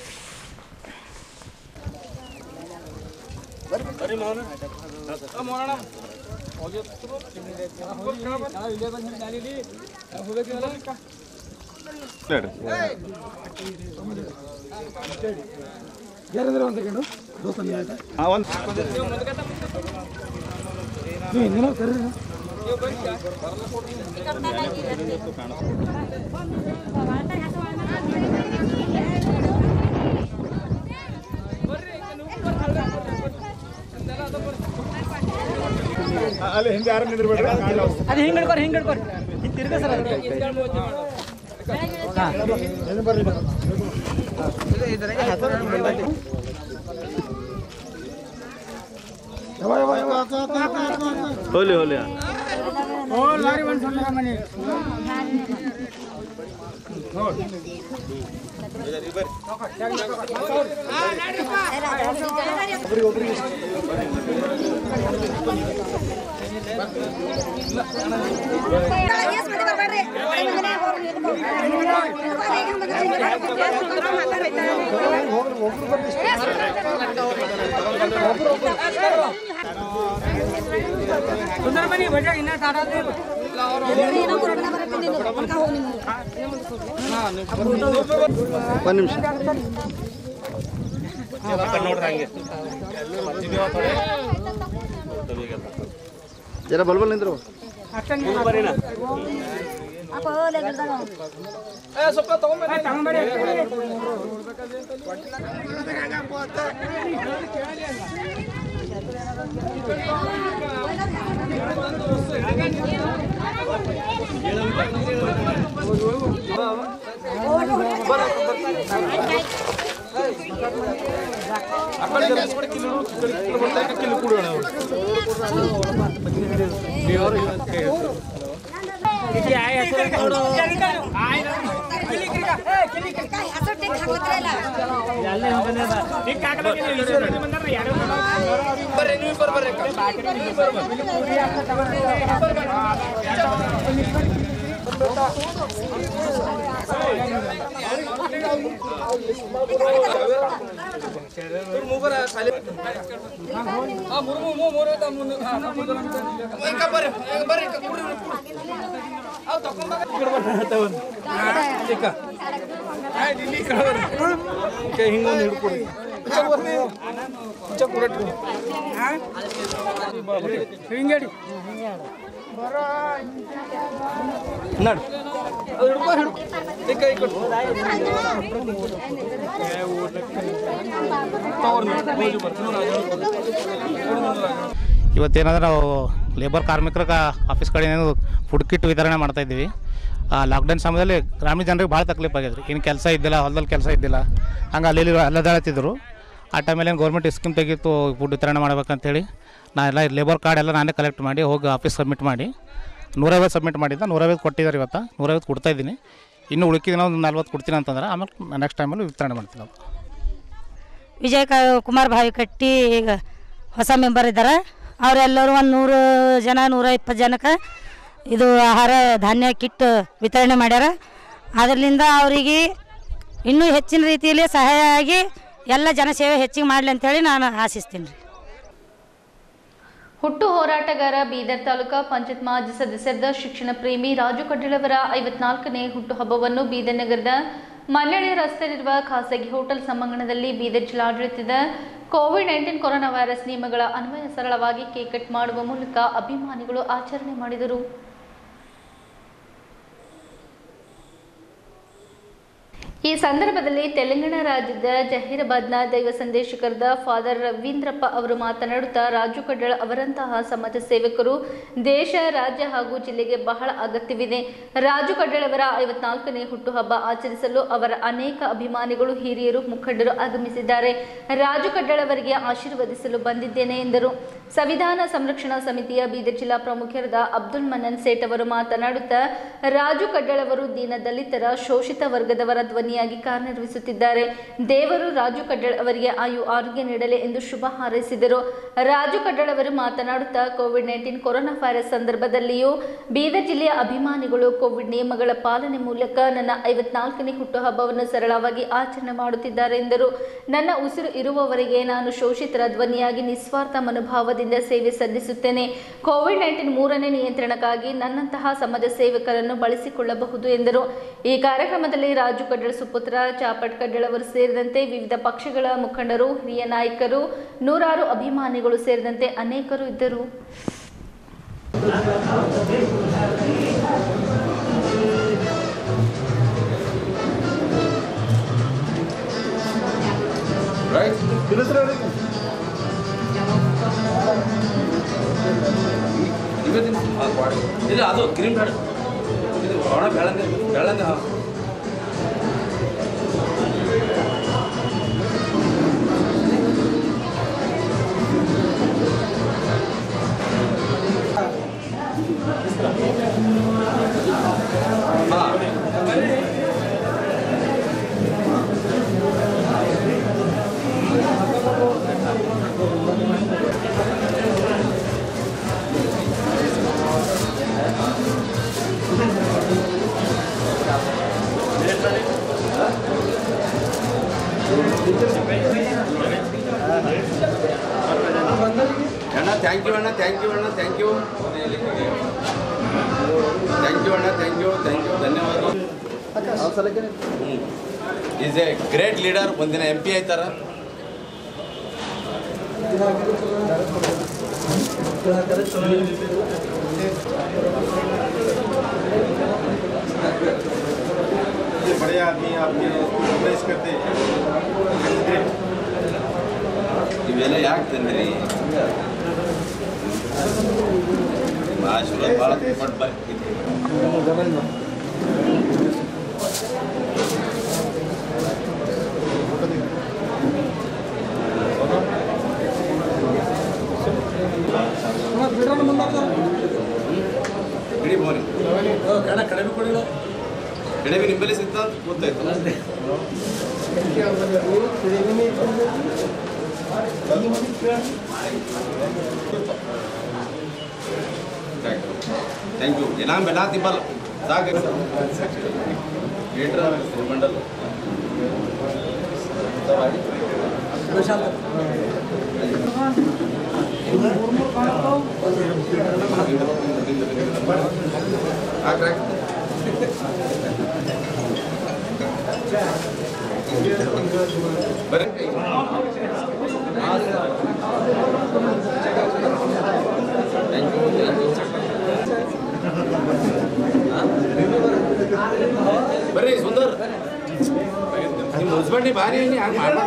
ಅದು ಹಿಂಗ್ ಹಿಡ್ಕೊರಿ ಹಿಂಗ್ ಹಿಡ್ಕೊರಿ ಹಿಂಗ್ ತಿರ್ಗ ಸರ್ ಹೋಲಿ ಹೋಲಿ ಓ ಲಾರಿ ಒಂದು ಸಣ್ಣ ಮನೆ ಸುಂದರ ಮನೆ ಭಜ ಇನ್ನ ಸಾಡಾದ್ರೆ ಒಂದು ನಿಮಿಷ ಜರ ಬಲ್ಬಲ್ ನಿಂದ್ರು ಹಿಂಗೊಂದು ಹಿಡ್ಕೊಡಿ ಹಿಂಗೇಡಿ ನಡು ಅದು ಹಿಡ್ಕೊ ಹಿಡ್ಕೊ ಈ ಕೈ ಕೊಡು ಇವತ್ತೇನಾದ್ರೆ ನಾವು ಲೇಬರ್ ಕಾರ್ಮಿಕರ ಆಫೀಸ್ ಕಡೆ ಫುಡ್ ಕಿಟ್ ವಿತರಣೆ ಮಾಡ್ತಾ ಇದ್ದೀವಿ ಲಾಕ್ಡೌನ್ ಸಮಯದಲ್ಲಿ ಗ್ರಾಮೀಣ ಜನರಿಗೆ ಭಾಳ ತಕ್ಲೀಫ್ ಆಗಿದೆ ರೀ ಇನ್ನು ಕೆಲಸ ಇದ್ದಿಲ್ಲ ಹೊಲದಲ್ಲಿ ಕೆಲಸ ಇದ್ದಿಲ್ಲ ಹಂಗೆ ಅಲ್ಲಿ ಇಲ್ಲಿ ಅಲ್ಲದಾಡ್ತಿದ್ರು ಆ ಟೈಮಲ್ಲಿ ಏನು ಗೌರ್ಮೆಂಟ್ ಸ್ಕೀಮ್ ತೆಗೀತು ಫುಡ್ ವಿತರಣೆ ಮಾಡ್ಬೇಕಂತೇಳಿ ನಾ ಎಲ್ಲ ಲೇಬರ್ ಕಾರ್ಡ್ ಎಲ್ಲ ನಾನೇ ಕಲೆಕ್ಟ್ ಮಾಡಿ ಹೋಗಿ ಆಫೀಸ್ ಸಬ್ಮಿಟ್ ಮಾಡಿ ನೂರೈವತ್ತು ಸಬ್ಮಿಟ್ ಮಾಡಿದ್ದೆ ನೂರೈವತ್ತು ಕೊಟ್ಟಿದ್ದಾರೆ ಇವತ್ತು ನೂರೈವತ್ತು ಕೊಡ್ತಾ ಇದ್ದೀನಿ ಇನ್ನು ಉಳ್ಕಿದಿನ ಒಂದು ನಲ್ವತ್ತು ಕೊಡ್ತೀನಿ ಅಂತಂದ್ರೆ ಆಮೇಲೆ ನೆಕ್ಸ್ಟ್ ಟೈಮಲ್ಲಿ ವಿತರಣೆ ಮಾಡ್ತೀನಿ ನಾವು ವಿಜಯ್ ಕ ಕುಮಾರ್ ಭಾವಿ ಕಟ್ಟಿ ಈಗ ಹೊಸ ಮೆಂಬರ್ ಇದ್ದಾರೆ ಅವರೆಲ್ಲರೂ ಒಂದು ನೂರು ಜನ ನೂರ ಇಪ್ಪತ್ತು ಜನಕ್ಕೆ ಇದು ಆಹಾರ ಧಾನ್ಯ ಕಿಟ್ ವಿತರಣೆ ಮಾಡ್ಯಾರ ಅದರಿಂದ ಅವರಿಗೆ ಇನ್ನೂ ಹೆಚ್ಚಿನ ರೀತಿಯಲ್ಲಿ ಸಹಾಯ ಆಗಿ ಎಲ್ಲ ಜನಸೇವೆ ಹೆಚ್ಚಿಗೆ ಮಾಡಲಿ ಅಂತೇಳಿ ನಾನು ಆಶಿಸ್ತೀನಿ ರೀ ಹುಟ್ಟು ಹೋರಾಟಗಾರ ಬೀದರ್ ತಾಲೂಕಾ ಪಂಚಾಯತ್ ಮಾಜಿ ಸದಸ್ಯರಾದ ಶಿಕ್ಷಣ ಪ್ರೇಮಿ ರಾಜು ಕಡ್ಡಳವರ ಐವತ್ನಾಲ್ಕನೇ ಹುಟ್ಟುಹಬ್ಬವನ್ನು ಬೀದರ್ ನಗರದ ಮನ್ನಳ್ಳಿ ರಸ್ತೆಯಲ್ಲಿರುವ ಖಾಸಗಿ ಹೋಟೆಲ್ ಸಭಾಂಗಣದಲ್ಲಿ ಬೀದರ್ ಜಿಲ್ಲಾಡಳಿತದ ಕೋವಿಡ್ ನೈನ್ಟೀನ್ ಕೊರೋನಾ ವೈರಸ್ ನಿಯಮಗಳ ಅನ್ವಯ ಸರಳವಾಗಿ ಕೇಕ್ ಕಟ್ ಮಾಡುವ ಮೂಲಕ ಅಭಿಮಾನಿಗಳು ಆಚರಣೆ ಮಾಡಿದರು ಈ ಸಂದರ್ಭದಲ್ಲಿ ತೆಲಂಗಾಣ ರಾಜ್ಯದ ಜಹೀರಾಬಾದ್ನ ದೈವ ಸಂದೇಶಕರಾದ ಫಾದರ್ ರವೀಂದ್ರಪ್ಪ ಅವರು ಮಾತನಾಡುತ್ತಾ ರಾಜು ಕಡ್ಡಳ ಅವರಂತಹ ಸಮಾಜ ಸೇವಕರು ದೇಶ ರಾಜ್ಯ ಹಾಗೂ ಜಿಲ್ಲೆಗೆ ಬಹಳ ಅಗತ್ಯವಿದೆ ರಾಜು ಕಡ್ಡಳವರ ಐವತ್ನಾಲ್ಕನೇ ಹುಟ್ಟುಹಬ್ಬ ಆಚರಿಸಲು ಅವರ ಅನೇಕ ಅಭಿಮಾನಿಗಳು ಹಿರಿಯರು ಮುಖಂಡರು ಆಗಮಿಸಿದ್ದಾರೆ ರಾಜು ಕಡ್ಡಳವರಿಗೆ ಆಶೀರ್ವದಿಸಲು ಬಂದಿದ್ದೇನೆ ಎಂದರು ಸಂವಿಧಾನ ಸಂರಕ್ಷಣಾ ಸಮಿತಿಯ ಬೀದರ್ ಜಿಲ್ಲಾ ಪ್ರಮುಖರಾದ ಅಬ್ದುಲ್ ಮನ್ನನ್ ಸೇಠ್ ಅವರು ಮಾತನಾಡುತ್ತಾ ರಾಜು ಕಡ್ಡಳವರು ದೀನ ದಲಿತರ ಶೋಷಿತ ವರ್ಗದವರ ಧ್ವನಿಯಾಗಿ ಕಾರ್ಯನಿರ್ವಹಿಸುತ್ತಿದ್ದಾರೆ ದೇವರು ರಾಜು ಕಡ್ಡಳ್ ಅವರಿಗೆ ಆಯು ಆರೋಗ್ಯ ನೀಡಲಿ ಎಂದು ಶುಭ ಹಾರೈಸಿದರು ರಾಜು ಕಡ್ಡಳ್ ಅವರು ಮಾತನಾಡುತ್ತಾ ಕೋವಿಡ್ ನೈನ್ಟೀನ್ ಕೊರೋನಾ ವೈರಸ್ ಸಂದರ್ಭದಲ್ಲಿಯೂ ಬೀದರ್ ಜಿಲ್ಲೆಯ ಅಭಿಮಾನಿಗಳು ಕೋವಿಡ್ ನಿಯಮಗಳ ಪಾಲನೆ ಮೂಲಕ ನನ್ನ ಐವತ್ನಾಲ್ಕನೇ ಹುಟ್ಟುಹಬ್ಬವನ್ನು ಸರಳವಾಗಿ ಆಚರಣೆ ಮಾಡುತ್ತಿದ್ದಾರೆ ಎಂದರು ನನ್ನ ಉಸಿರು ಇರುವವರೆಗೆ ನಾನು ಶೋಷಿತರ ಧ್ವನಿಯಾಗಿ ನಿಸ್ವಾರ್ಥ ಮನೋಭಾವದಿಂದ ಸೇವೆ ಸಲ್ಲಿಸುತ್ತೇನೆ ಕೋವಿಡ್ ನೈನ್ಟೀನ್ ಮೂರನೇ ನಿಯಂತ್ರಣಕ್ಕಾಗಿ ನನ್ನಂತಹ ಸಮಾಜ ಸೇವಕರನ್ನು ಬಳಸಿಕೊಳ್ಳಬಹುದು ಎಂದರು ಈ ಕಾರ್ಯಕ್ರಮದಲ್ಲಿ ರಾಜು ಕಡ್ಡಳ ಸುಪುತ್ರ ಚಾಪಟ್ ಕಡ್ಡಳ ಅವರು ಸೇರಿದಂತೆ ವಿವಿಧ ಪಕ್ಷಗಳ ಮುಖಂಡರು ಹಿರಿಯ ನಾಯಕರು ನೂರಾರು ಅಭಿಮಾನಿಗಳು ಸೇರಿದಂತೆ ಅನೇಕರು ಇದ್ದರು ಇಲ್ಲ ಅದು ಕ್ರೀಮ್ ಬೇಡ ಇದು ಒಣ ಬೆಳಂಗೆ ಬೆಳಂಗೆ ಹಾಂ ಅಣ್ಣ ಥ್ಯಾಂಕ್ ಯು ಅಣ್ಣ ಥ್ಯಾಂಕ್ ಯು ಅಣ್ಣ ಥ್ಯಾಂಕ್ ಯು ಥ್ಯಾಂಕ್ ಯು ಅಣ್ಣ ಥ್ಯಾಂಕ್ ಯು ಥ್ಯಾಂಕ್ ಯು ಧನ್ಯವಾದ ಈಸ್ ಎ ಗ್ರೇಟ್ ಲೀಡರ್ ಒಂದಿನ ಎಂ ಪಿ ಆಯ್ತಾರ बड़े आदमी आपके प्रवेश करते ಇವೆಲ್ಲ ಯಾಕೆ ತಂದ್ರಿ ಆಶೀರ್ವಾದ ಭಾಳ ಕೊಟ್ಟು ಬರ್ತೀನಿ ಇಡೀ ಬೋರಿ ಕಣ ಕಡಿಮೆ ಕೊಡಿಲ್ಲ ಕಡಿಮೆ ನಿಂಬಲ್ಲಿ ಸಿಗ್ತ ಅಂತ ಗೊತ್ತಾಯ್ತು ಥ್ಯಾಂಕ್ ಯು ಇನಾಮ್ ಬೆನಾ ತಿಂಬಲ್ ಸಾಕು ಲೀಟ್ರ್ ಮಂಡಲ್ ಬರ್ರಿ ಸುಂದರ್ ನಿಮ್ಮ ಹಸ್ಬೆಂಡಿ ಭಾರಿ ಹಂಗೆ ಮಾಡ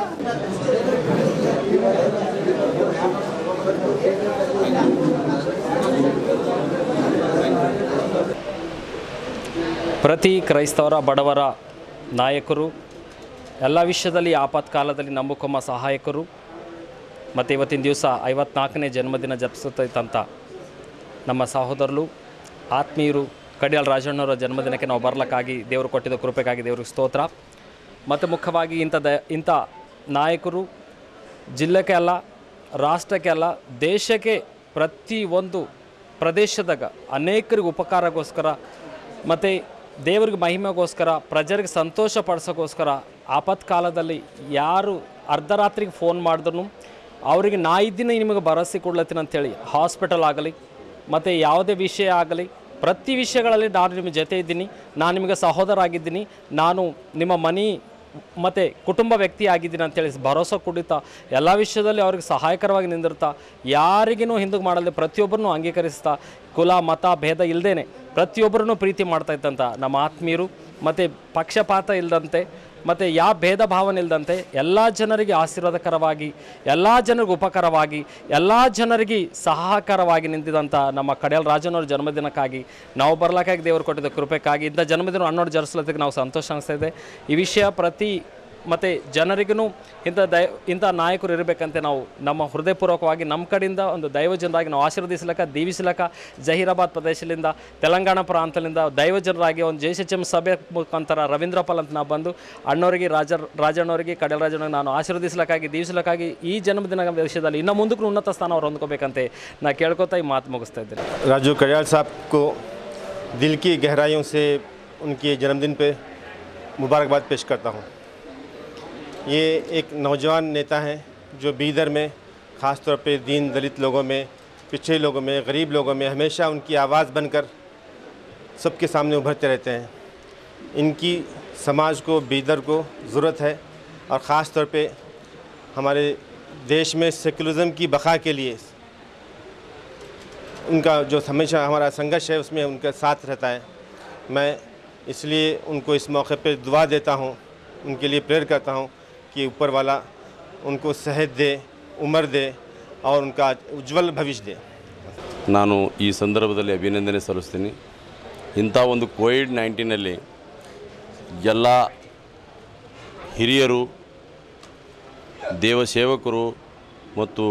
ಪ್ರತಿ ಕ್ರೈಸ್ತವರ ಬಡವರ ನಾಯಕರು ಎಲ್ಲ ವಿಷಯದಲ್ಲಿ ಆಪತ್ಕಾಲದಲ್ಲಿ ನಂಬುಕೊಮ್ಮ ಸಹಾಯಕರು ಮತ್ತು ಇವತ್ತಿನ ದಿವಸ ಐವತ್ನಾಲ್ಕನೇ ಜನ್ಮದಿನ ಜಪಿಸುತ್ತಂತ ನಮ್ಮ ಸಹೋದರರು ಆತ್ಮೀಯರು ಕಡಿಯಾಲ್ ರಾಜಣ್ಣವರ ಜನ್ಮದಿನಕ್ಕೆ ನಾವು ಬರ್ಲಕ್ಕಾಗಿ ದೇವರು ಕೊಟ್ಟಿದ್ದ ಕೃಪೆಗಾಗಿ ದೇವ್ರಿಗೆ ಸ್ತೋತ್ರ ಮತ್ತು ಮುಖ್ಯವಾಗಿ ಇಂಥ ದ ಇಂಥ ನಾಯಕರು ಜಿಲ್ಲೆಗೆ ಅಲ್ಲ ರಾಷ್ಟ್ರಕ್ಕೆ ಅಲ್ಲ ದೇಶಕ್ಕೆ ಪ್ರತಿ ಒಂದು ಪ್ರದೇಶದಾಗ ಅನೇಕರಿಗೆ ಉಪಕಾರಗೋಸ್ಕರ ಮತ್ತು ದೇವ್ರಿಗೆ ಮಹಿಮೆಗೋಸ್ಕರ ಪ್ರಜರಿಗೆ ಸಂತೋಷ ಪಡಿಸೋಕ್ಕೋಸ್ಕರ ಆಪತ್ಕಾಲದಲ್ಲಿ ಯಾರು ಅರ್ಧರಾತ್ರಿಗೆ ಫೋನ್ ಮಾಡಿದ್ರು ಅವರಿಗೆ ನಾ ಇದ್ದೀನಿ ನಿಮಗೆ ಭರವಸೆ ಕೊಡ್ಲತ್ತೀನಿ ಅಂತೇಳಿ ಹಾಸ್ಪಿಟಲ್ ಆಗಲಿ ಮತ್ತು ಯಾವುದೇ ವಿಷಯ ಆಗಲಿ ಪ್ರತಿ ವಿಷಯಗಳಲ್ಲಿ ನಾನು ನಿಮ್ಮ ಜೊತೆ ಇದ್ದೀನಿ ನಾನು ನಿಮಗೆ ಸಹೋದರ ಆಗಿದ್ದೀನಿ ನಾನು ನಿಮ್ಮ ಮನೆ ಮತ್ತು ಕುಟುಂಬ ವ್ಯಕ್ತಿ ಆಗಿದ್ದೀನಿ ಅಂತೇಳಿ ಭರೋಸೆ ಕುಡಿತಾ ಎಲ್ಲ ವಿಷಯದಲ್ಲಿ ಅವ್ರಿಗೆ ಸಹಾಯಕರವಾಗಿ ನಿಂದಿರ್ತಾ ಯಾರಿಗೂ ಹಿಂದಕ್ಕೆ ಮಾಡದೆ ಪ್ರತಿಯೊಬ್ಬರನ್ನು ಅಂಗೀಕರಿಸ್ತಾ ಕುಲ ಮತ ಭೇದ ಇಲ್ಲದೇನೆ ಪ್ರತಿಯೊಬ್ಬರನ್ನು ಪ್ರೀತಿ ಮಾಡ್ತಾ ಇದ್ದಂಥ ನಮ್ಮ ಆತ್ಮೀಯರು ಮತ್ತು ಪಕ್ಷಪಾತ ಇಲ್ಲದಂತೆ ಮತ್ತು ಯಾವ ಭೇದ ಭಾವನೆ ಇಲ್ಲದಂತೆ ಎಲ್ಲ ಜನರಿಗೆ ಆಶೀರ್ವಾದಕರವಾಗಿ ಎಲ್ಲ ಜನರಿಗೆ ಉಪಕಾರವಾಗಿ ಎಲ್ಲ ಜನರಿಗೆ ಸಹಾಯಕರವಾಗಿ ನಿಂತಿದಂಥ ನಮ್ಮ ಕಡೆಯಲ್ ರಾಜನವ್ರ ಜನ್ಮದಿನಕ್ಕಾಗಿ ನಾವು ಬರ್ಲಕ್ಕಾಗಿ ದೇವರು ಕೊಟ್ಟಿದ್ದ ಕೃಪೆಗಾಗಿ ಇಂಥ ಜನ್ಮದಿನ ಹನ್ನೊಂದು ಜರುಸಲತ್ತಿಗೆ ನಾವು ಸಂತೋಷ ಅನಿಸ್ತಾ ಇದೆ ಈ ವಿಷಯ ಪ್ರತಿ ಮತ್ತು ಜನರಿಗೂ ಇಂಥ ದೈ ಇಂಥ ನಾಯಕರು ಇರಬೇಕಂತೆ ನಾವು ನಮ್ಮ ಹೃದಯಪೂರ್ವಕವಾಗಿ ನಮ್ಮ ಕಡೆಯಿಂದ ಒಂದು ದೈವಜನರಾಗಿ ನಾವು ಆಶೀರ್ವದಿಸ್ಲಕ್ಕ ದೀವಿಸ್ಲಕ್ಕ ಜಹೀರಾಬಾದ್ ಪ್ರದೇಶದಿಂದ ತೆಲಂಗಾಣ ಪ್ರಾಂತದಿಂದ ದೈವಜನರಾಗಿ ಒಂದು ಜೆ ಎಚ್ ಎಮ್ ಸಭೆ ಮುಖಾಂತರ ರವೀಂದ್ರ ಪಾಲ್ ಅಂತ ನಾವು ಬಂದು ಅಣ್ಣವರಿಗೆ ರಾಜ ರಾಜಣ್ಣವರಿಗೆ ಕಡಲ ರಾಜಣ್ಣವ್ರಿಗೆ ನಾನು ಆಶೀರ್ವದಿಸ್ಲಕ್ಕಾಗಿ ದೀವಿಸ್ಲಕ್ಕಾಗಿ ಈ ಜನ್ಮದಿನ ವಿಷಯದಲ್ಲಿ ಇನ್ನು ಮುಂದಕ್ಕೂ ಉನ್ನತ ಸ್ಥಾನ ಅವ್ರು ಹೊಂದ್ಕೋಬೇಕಂತೆ ನಾ ಕೇಳ್ಕೊತಾ ಈ ಮಾತು ಮುಗಿಸ್ತಾ ಇದ್ದೇನೆ राजू कड़ियाल साहब को दिल की गहराइयों से उनके जन्मदिन पे मुबारकबाद पेश करता हूँ ये एक नौजवान नेता हैं जो बीदर में ख़ास तौर पे दीन दलित लोगों में पिछड़े लोगों में गरीब लोगों में हमेशा उनकी आवाज़ बनकर सबके सामने उभरते रहते हैं इनकी समाज को बीदर को ज़रूरत है और ख़ास तौर पे हमारे देश में सेकुलरिज्म की बका के लिए उनका जो हमेशा हमारा संघर्ष है उसमें उनका साथ रहता है मैं इसलिए उनको इस मौके पर दुआ देता हूँ उनके लिए प्रेयर करता हूँ कि ऊपर वाला उनको सेहत दे उम्र दे और उनका उज्जवल भविष्य दे ನಾನು ಈ ಸಂದರ್ಭದಲ್ಲಿ ಅಭಿನಂದನೆ ಸಲ್ಲಿಸ್ತೀನಿ ಇಂಥ ಒಂದು ಕೋವಿಡ್ ನೈನ್ಟೀನಲ್ಲಿ ಎಲ್ಲ ಹಿರಿಯರು ದೇವಸೇವಕರು ಮತ್ತು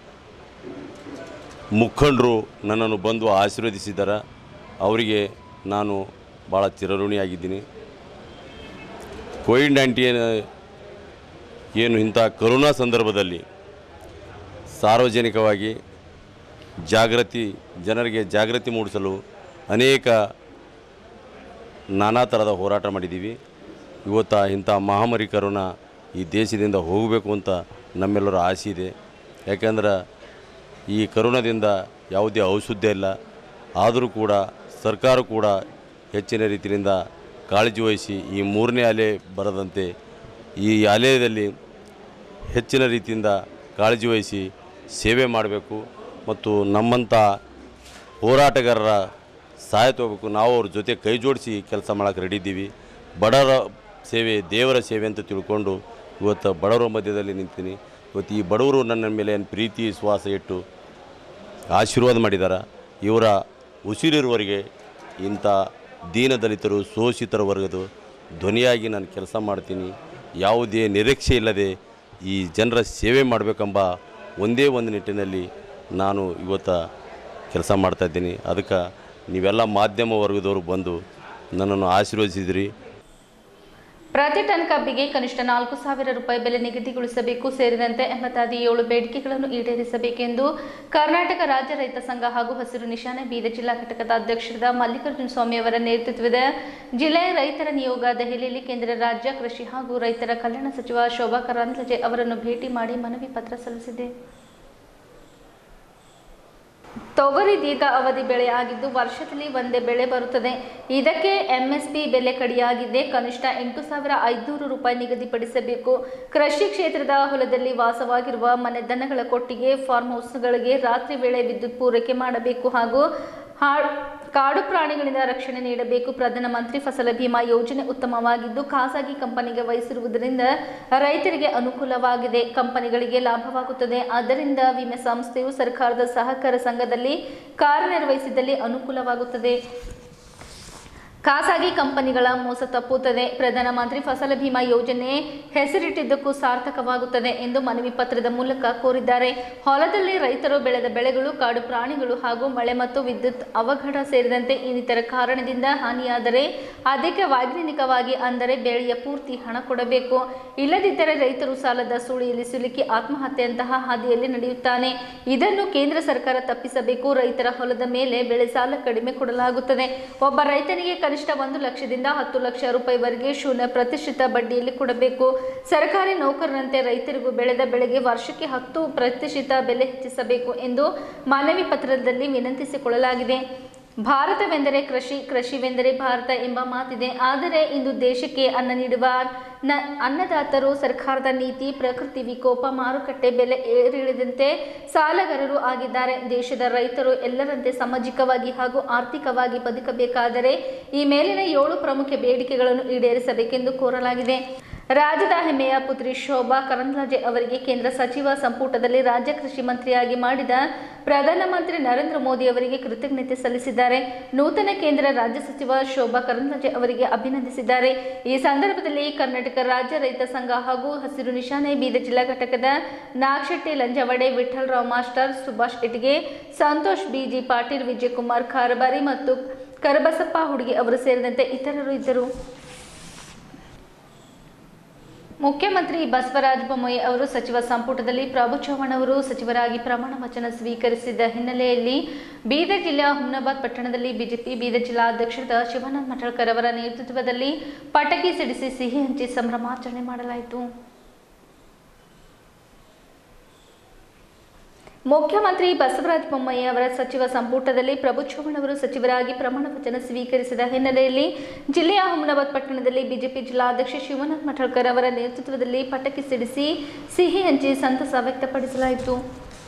ಮುಖಂಡರು ನನ್ನನ್ನು ಬಂದು ಆಶೀರ್ವದಿಸಿದ್ದಾರೆ ಅವರಿಗೆ ನಾನು ಭಾಳ ಚಿರಋಣಿಯಾಗಿದ್ದೀನಿ ಕೋವಿಡ್ ನೈನ್ಟೀನ್ ಏನು ಇಂಥ ಕರೋನಾ ಸಂದರ್ಭದಲ್ಲಿ ಸಾರ್ವಜನಿಕವಾಗಿ ಜಾಗೃತಿ ಜನರಿಗೆ ಜಾಗೃತಿ ಮೂಡಿಸಲು ಅನೇಕ ನಾನಾ ಥರದ ಹೋರಾಟ ಮಾಡಿದ್ದೀವಿ ಇವತ್ತು ಇಂಥ ಮಹಾಮಾರಿ ಕರೋನಾ ಈ ದೇಶದಿಂದ ಹೋಗಬೇಕು ಅಂತ ನಮ್ಮೆಲ್ಲರ ಆಸೆ ಇದೆ ಯಾಕೆಂದ್ರೆ ಈ ಕರೋನಾದಿಂದ ಯಾವುದೇ ಔಷಧ ಇಲ್ಲ ಆದರೂ ಕೂಡ ಸರ್ಕಾರ ಕೂಡ ಹೆಚ್ಚಿನ ರೀತಿಯಿಂದ ಕಾಳಜಿ ವಹಿಸಿ ಈ ಮೂರನೇ ಅಲೆ ಬರದಂತೆ ಈ ಅಲೆಯಲ್ಲಿ ಹೆಚ್ಚಿನ ರೀತಿಯಿಂದ ಕಾಳಜಿ ವಹಿಸಿ ಸೇವೆ ಮಾಡಬೇಕು ಮತ್ತು ನಮ್ಮಂಥ ಹೋರಾಟಗಾರರ ಸಹಾಯ ತಗೋಬೇಕು ನಾವು ಅವ್ರ ಜೊತೆ ಕೈ ಜೋಡಿಸಿ ಕೆಲಸ ಮಾಡೋಕೆ ರೆಡಿ ಇದ್ದೀವಿ ಬಡವರ ಸೇವೆ ದೇವರ ಸೇವೆ ಅಂತ ತಿಳ್ಕೊಂಡು ಇವತ್ತು ಬಡವರ ಮಧ್ಯದಲ್ಲಿ ನಿಂತೀನಿ ಇವತ್ತು ಈ ಬಡವರು ನನ್ನ ಮೇಲೆ ಏನು ಪ್ರೀತಿ ವಿಶ್ವಾಸ ಇಟ್ಟು ಆಶೀರ್ವಾದ ಮಾಡಿದ್ದಾರೆ ಇವರ ಉಸಿರಿರುವವರೆಗೆ ಇಂಥ ದೀನದಲಿತರು ಶೋಷಿತರ ವರ್ಗದ ಧ್ವನಿಯಾಗಿ ನಾನು ಕೆಲಸ ಮಾಡ್ತೀನಿ ಯಾವುದೇ ನಿರೀಕ್ಷೆ ಇಲ್ಲದೆ ಈ ಜನರ ಸೇವೆ ಮಾಡಬೇಕೆಂಬ ಒಂದೇ ಒಂದು ನಿಟ್ಟಿನಲ್ಲಿ ನಾನು ಇವತ್ತು ಕೆಲಸ ಮಾಡ್ತಾಯಿದ್ದೀನಿ ಅದಕ್ಕೆ ನೀವೆಲ್ಲ ಮಾಧ್ಯಮ ವರ್ಗದವರು ಬಂದು ನನ್ನನ್ನು ಆಶೀರ್ವದಿಸಿದ್ರಿ ಪ್ರತಿ ಟನ್ ಕಬ್ಬಿಗೆ ಕನಿಷ್ಠ ನಾಲ್ಕು ಸಾವಿರ ರೂಪಾಯಿ ಬೆಲೆ ನಿಗದಿಗೊಳಿಸಬೇಕು ಸೇರಿದಂತೆ ಎಂಬತ್ತಾದಿ ಏಳು ಬೇಡಿಕೆಗಳನ್ನು ಈಡೇರಿಸಬೇಕೆಂದು ಕರ್ನಾಟಕ ರಾಜ್ಯ ರೈತ ಸಂಘ ಹಾಗೂ ಹಸಿರು ನಿಶಾನೆ ಬೀದರ್ ಜಿಲ್ಲಾ ಘಟಕದ ಅಧ್ಯಕ್ಷರಾದ ಮಲ್ಲಿಕಾರ್ಜುನ ಸ್ವಾಮಿ ಅವರ ನೇತೃತ್ವದ ಜಿಲ್ಲೆಯ ರೈತರ ನಿಯೋಗ ದೆಹಲಿಯಲ್ಲಿ ಕೇಂದ್ರ ರಾಜ್ಯ ಕೃಷಿ ಹಾಗೂ ರೈತರ ಕಲ್ಯಾಣ ಸಚಿವ ಶೋಭಾ ಕರಂದ್ಲಜೆ ಅವರನ್ನು ಭೇಟಿ ಮಾಡಿ ಮನವಿ ಪತ್ರ ಸಲ್ಲಿಸಿದೆ ತೊಗರಿ ದೀರ್ಘ ಅವಧಿ ಬೆಳೆ ಆಗಿದ್ದು ವರ್ಷದಲ್ಲಿ ಒಂದೇ ಬೆಳೆ ಬರುತ್ತದೆ ಇದಕ್ಕೆ ಎಂಎಸ್ಪಿ ಬೆಲೆ ಕಡಿಯಾಗಿದೆ ಕನಿಷ್ಠ ಎಂಟು ಸಾವಿರ ಐದುನೂರು ರೂಪಾಯಿ ನಿಗದಿಪಡಿಸಬೇಕು ಕೃಷಿ ಕ್ಷೇತ್ರದ ಹೊಲದಲ್ಲಿ ವಾಸವಾಗಿರುವ ಮನೆ ದನಗಳ ಕೊಟ್ಟಿಗೆ ಫಾರ್ಮ್ ಹೌಸ್ಗಳಿಗೆ ರಾತ್ರಿ ವೇಳೆ ವಿದ್ಯುತ್ ಪೂರೈಕೆ ಮಾಡಬೇಕು ಹಾಗೂ ಹಾ- ಕಾಡು ಪ್ರಾಣಿಗಳಿಂದ ರಕ್ಷಣೆ ನೀಡಬೇಕು ಪ್ರಧಾನಮಂತ್ರಿ ಫಸಲ ಬಿಮಾ ಯೋಜನೆ ಉತ್ತಮವಾಗಿದ್ದು ಖಾಸಗಿ ಕಂಪನಿಗೆ ವಹಿಸಿರುವುದರಿಂದ ರೈತರಿಗೆ ಅನುಕೂಲವಾಗಿದೆ ಕಂಪನಿಗಳಿಗೆ ಲಾಭವಾಗುತ್ತದೆ ಆದ್ದರಿಂದ ವಿಮೆ ಸಂಸ್ಥೆಯು ಸರ್ಕಾರದ ಸಹಕಾರ ಸಂಘದಲ್ಲಿ ಕಾರ್ಯನಿರ್ವಹಿಸಿದಲ್ಲಿ ಅನುಕೂಲವಾಗುತ್ತದೆ ಖಾಸಗಿ ಕಂಪನಿಗಳ ಮೋಸ ತಪ್ಪುತ್ತದೆ ಪ್ರಧಾನಮಂತ್ರಿ ಫಸಲ ಬಿಮಾ ಯೋಜನೆ ಹೆಸರಿಟ್ಟಿದ್ದಕ್ಕೂ ಸಾರ್ಥಕವಾಗುತ್ತದೆ ಎಂದು ಮನವಿ ಪತ್ರದ ಮೂಲಕ ಕೋರಿದ್ದಾರೆ ಹೊಲದಲ್ಲಿ ರೈತರು ಬೆಳೆದ ಬೆಳೆಗಳು ಕಾಡು ಪ್ರಾಣಿಗಳು ಹಾಗೂ ಮಳೆ ಮತ್ತು ವಿದ್ಯುತ್ ಅವಘಡ ಸೇರಿದಂತೆ ಇನ್ನಿತರ ಕಾರಣದಿಂದ ಹಾನಿಯಾದರೆ ಅದಕ್ಕೆ ವೈಜ್ಞಾನಿಕವಾಗಿ ಅಂದರೆ ಬೆಳೆಯ ಪೂರ್ತಿ ಹಣ ಕೊಡಬೇಕು ಇಲ್ಲದಿದ್ದರೆ ರೈತರು ಸಾಲದ ಸುಳಿಯಲ್ಲಿ ಸಿಲುಕಿ ಆತ್ಮಹತ್ಯೆಯಂತಹ ಹಾದಿಯಲ್ಲಿ ನಡೆಯುತ್ತಾನೆ ಇದನ್ನು ಕೇಂದ್ರ ಸರ್ಕಾರ ತಪ್ಪಿಸಬೇಕು ರೈತರ ಹೊಲದ ಮೇಲೆ ಬೆಳೆ ಸಾಲ ಕಡಿಮೆ ಕೊಡಲಾಗುತ್ತದೆ ಒಬ್ಬ ರೈತನಿಗೆ ಕನಿಷ್ಠ ಒಂದು ಲಕ್ಷದಿಂದ ಹತ್ತು ಲಕ್ಷ ರೂಪಾಯಿವರೆಗೆ ಶೂನ್ಯ ಪ್ರತಿಷ್ಠಿತ ಬಡ್ಡಿಯಲ್ಲಿ ಕೊಡಬೇಕು ಸರ್ಕಾರಿ ನೌಕರರಂತೆ ರೈತರಿಗೂ ಬೆಳೆದ ಬೆಳೆಗೆ ವರ್ಷಕ್ಕೆ ಹತ್ತು ಪ್ರತಿಶತ ಬೆಲೆ ಹೆಚ್ಚಿಸಬೇಕು ಎಂದು ಮನವಿ ಪತ್ರದಲ್ಲಿ ವಿನಂತಿಸಿಕೊಳ್ಳಲಾಗಿದೆ ಭಾರತವೆಂದರೆ ಕೃಷಿ ಕೃಷಿವೆಂದರೆ ಭಾರತ ಎಂಬ ಮಾತಿದೆ ಆದರೆ ಇಂದು ದೇಶಕ್ಕೆ ಅನ್ನ ನೀಡುವ ನ ಅನ್ನದಾತರು ಸರ್ಕಾರದ ನೀತಿ ಪ್ರಕೃತಿ ವಿಕೋಪ ಮಾರುಕಟ್ಟೆ ಬೆಲೆ ಏರಿಳಿದಂತೆ ಸಾಲಗಾರರು ಆಗಿದ್ದಾರೆ ದೇಶದ ರೈತರು ಎಲ್ಲರಂತೆ ಸಾಮಾಜಿಕವಾಗಿ ಹಾಗೂ ಆರ್ಥಿಕವಾಗಿ ಬದುಕಬೇಕಾದರೆ ಈ ಮೇಲಿನ ಏಳು ಪ್ರಮುಖ ಬೇಡಿಕೆಗಳನ್ನು ಈಡೇರಿಸಬೇಕೆಂದು ಕೋರಲಾಗಿದೆ ರಾಜ್ಯದ ಹೆಮ್ಮೆಯ ಪುತ್ರಿ ಶೋಭಾ ಕರಂದ್ಲಾಜೆ ಅವರಿಗೆ ಕೇಂದ್ರ ಸಚಿವ ಸಂಪುಟದಲ್ಲಿ ರಾಜ್ಯ ಕೃಷಿ ಮಂತ್ರಿಯಾಗಿ ಮಾಡಿದ ಪ್ರಧಾನಮಂತ್ರಿ ನರೇಂದ್ರ ಮೋದಿ ಅವರಿಗೆ ಕೃತಜ್ಞತೆ ಸಲ್ಲಿಸಿದ್ದಾರೆ ನೂತನ ಕೇಂದ್ರ ರಾಜ್ಯ ಸಚಿವ ಶೋಭಾ ಕರಂದ್ಲಾಜೆ ಅವರಿಗೆ ಅಭಿನಂದಿಸಿದ್ದಾರೆ ಈ ಸಂದರ್ಭದಲ್ಲಿ ಕರ್ನಾಟಕ ರಾಜ್ಯ ರೈತ ಸಂಘ ಹಾಗೂ ಹಸಿರು ನಿಶಾನೆ ಬೀದರ್ ಜಿಲ್ಲಾ ಘಟಕದ ನಾಗಶೆಟ್ಟಿ ಲಂಜವಡೆ ವಿಠಲ್ ರಾವ್ ಮಾಸ್ಟರ್ ಸುಭಾಷ್ ಇಟ್ಗೆ ಸಂತೋಷ್ ಬಿಜಿ ಪಾಟೀಲ್ ವಿಜಯಕುಮಾರ್ ಖಾರಬಾರಿ ಮತ್ತು ಕರಬಸಪ್ಪ ಹುಡುಗಿ ಅವರು ಸೇರಿದಂತೆ ಇತರರು ಇದ್ದರು ಮುಖ್ಯಮಂತ್ರಿ ಬಸವರಾಜ ಬೊಮ್ಮಾಯಿ ಅವರು ಸಚಿವ ಸಂಪುಟದಲ್ಲಿ ಪ್ರಭು ಚವ್ಹಾಣ್ ಅವರು ಸಚಿವರಾಗಿ ಪ್ರಮಾಣ ವಚನ ಸ್ವೀಕರಿಸಿದ ಹಿನ್ನೆಲೆಯಲ್ಲಿ ಬೀದರ್ ಜಿಲ್ಲೆಯ ಹುಮ್ನಾಬಾದ್ ಪಟ್ಟಣದಲ್ಲಿ ಬಿಜೆಪಿ ಬೀದರ್ ಜಿಲ್ಲಾಧ್ಯಕ್ಷರಾದ ಶಿವಾನಂದ ಮಠಳ್ಕರ್ ಅವರ ನೇತೃತ್ವದಲ್ಲಿ ಪಟಾಕಿ ಸಿಡಿಸಿ ಸಿಹಿ ಹಂಚಿ ಸಂಭ್ರಮಾಚರಣೆ ಮಾಡಲಾಯಿತು ಮುಖ್ಯಮಂತ್ರಿ ಬಸವರಾಜ ಬೊಮ್ಮಾಯಿ ಅವರ ಸಚಿವ ಸಂಪುಟದಲ್ಲಿ ಪ್ರಭು ಚವ್ಹಾಣ್ ಅವರು ಸಚಿವರಾಗಿ ಪ್ರಮಾಣ ವಚನ ಸ್ವೀಕರಿಸಿದ ಹಿನ್ನೆಲೆಯಲ್ಲಿ ಜಿಲ್ಲೆಯ ಹುಮನಾಬಾದ್ ಪಟ್ಟಣದಲ್ಲಿ ಬಿಜೆಪಿ ಜಿಲ್ಲಾಧ್ಯಕ್ಷ ಶಿವನಾಥ್ ಮಠಳ್ಕರ್ ಅವರ ನೇತೃತ್ವದಲ್ಲಿ ಪಟಾಕಿ ಸಿಡಿಸಿ ಸಿಹಿ ಹಂಚಿ ಸಂತಸ ವ್ಯಕ್ತಪಡಿಸಲಾಯಿತು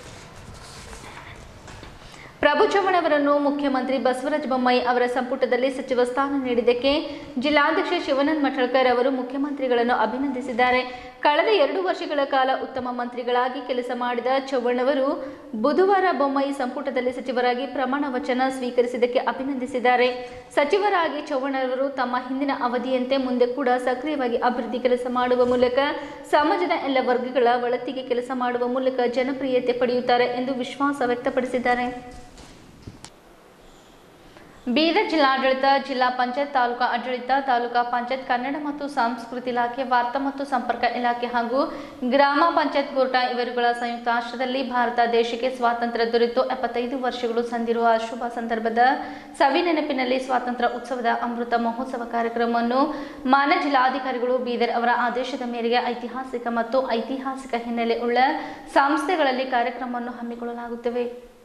ಪ್ರಭು ಚವ್ಹಾಣ್ ಅವರನ್ನು ಮುಖ್ಯಮಂತ್ರಿ ಬಸವರಾಜ ಬೊಮ್ಮಾಯಿ ಅವರ ಸಂಪುಟದಲ್ಲಿ ಸಚಿವ ಸ್ಥಾನ ನೀಡಿದ್ದಕ್ಕೆ ಜಿಲ್ಲಾಧ್ಯಕ್ಷ ಶಿವಾನಂದ ಮಠಳ್ಕರ್ ಅವರು ಮುಖ್ಯಮಂತ್ರಿಗಳನ್ನು ಅಭಿನಂದಿಸಿದ್ದಾರೆ ಕಳೆದ ಎರಡು ವರ್ಷಗಳ ಕಾಲ ಉತ್ತಮ ಮಂತ್ರಿಗಳಾಗಿ ಕೆಲಸ ಮಾಡಿದ ಚವ್ಹಾಣ್ ಅವರು ಬುಧವಾರ ಬೊಮ್ಮಾಯಿ ಸಂಪುಟದಲ್ಲಿ ಸಚಿವರಾಗಿ ಪ್ರಮಾಣ ವಚನ ಸ್ವೀಕರಿಸಿದ್ದಕ್ಕೆ ಅಭಿನಂದಿಸಿದ್ದಾರೆ ಸಚಿವರಾಗಿ ಚವ್ಹಾಣ್ ಅವರು ತಮ್ಮ ಹಿಂದಿನ ಅವಧಿಯಂತೆ ಮುಂದೆ ಕೂಡ ಸಕ್ರಿಯವಾಗಿ ಅಭಿವೃದ್ಧಿ ಕೆಲಸ ಮಾಡುವ ಮೂಲಕ ಸಮಾಜದ ಎಲ್ಲ ವರ್ಗಗಳ ಒಳತಿಗೆ ಕೆಲಸ ಮಾಡುವ ಮೂಲಕ ಜನಪ್ರಿಯತೆ ಪಡೆಯುತ್ತಾರೆ ಎಂದು ವಿಶ್ವಾಸ ವ್ಯಕ್ತಪಡಿಸಿದ್ದಾರೆ ಬೀದರ್ ಜಿಲ್ಲಾಡಳಿತ ಜಿಲ್ಲಾ ಪಂಚಾಯತ್ ತಾಲೂಕಾ ಆಡಳಿತ ತಾಲೂಕಾ ಪಂಚಾಯತ್ ಕನ್ನಡ ಮತ್ತು ಸಂಸ್ಕೃತಿ ಇಲಾಖೆ ವಾರ್ತಾ ಮತ್ತು ಸಂಪರ್ಕ ಇಲಾಖೆ ಹಾಗೂ ಗ್ರಾಮ ಪಂಚಾಯತ್ ಗೋರ್ಟ ಇವರುಗಳ ಸಂಯುಕ್ತ ಆಶ್ರಯದಲ್ಲಿ ಭಾರತ ದೇಶಕ್ಕೆ ಸ್ವಾತಂತ್ರ್ಯ ದೊರೆತು ಎಪ್ಪತ್ತೈದು ವರ್ಷಗಳು ಸಂದಿರುವ ಶುಭ ಸಂದರ್ಭದ ಸವಿ ನೆನಪಿನಲ್ಲಿ ಸ್ವಾತಂತ್ರ್ಯ ಉತ್ಸವದ ಅಮೃತ ಮಹೋತ್ಸವ ಕಾರ್ಯಕ್ರಮವನ್ನು ಮಾನ್ಯ ಜಿಲ್ಲಾಧಿಕಾರಿಗಳು ಬೀದರ್ ಅವರ ಆದೇಶದ ಮೇರೆಗೆ ಐತಿಹಾಸಿಕ ಮತ್ತು ಐತಿಹಾಸಿಕ ಹಿನ್ನೆಲೆ ಉಳ್ಳ ಸಂಸ್ಥೆಗಳಲ್ಲಿ ಕಾರ್ಯಕ್ರಮವನ್ನು ಹಮ್ಮಿಕೊಳ್ಳಲಾಗುತ್ತವೆ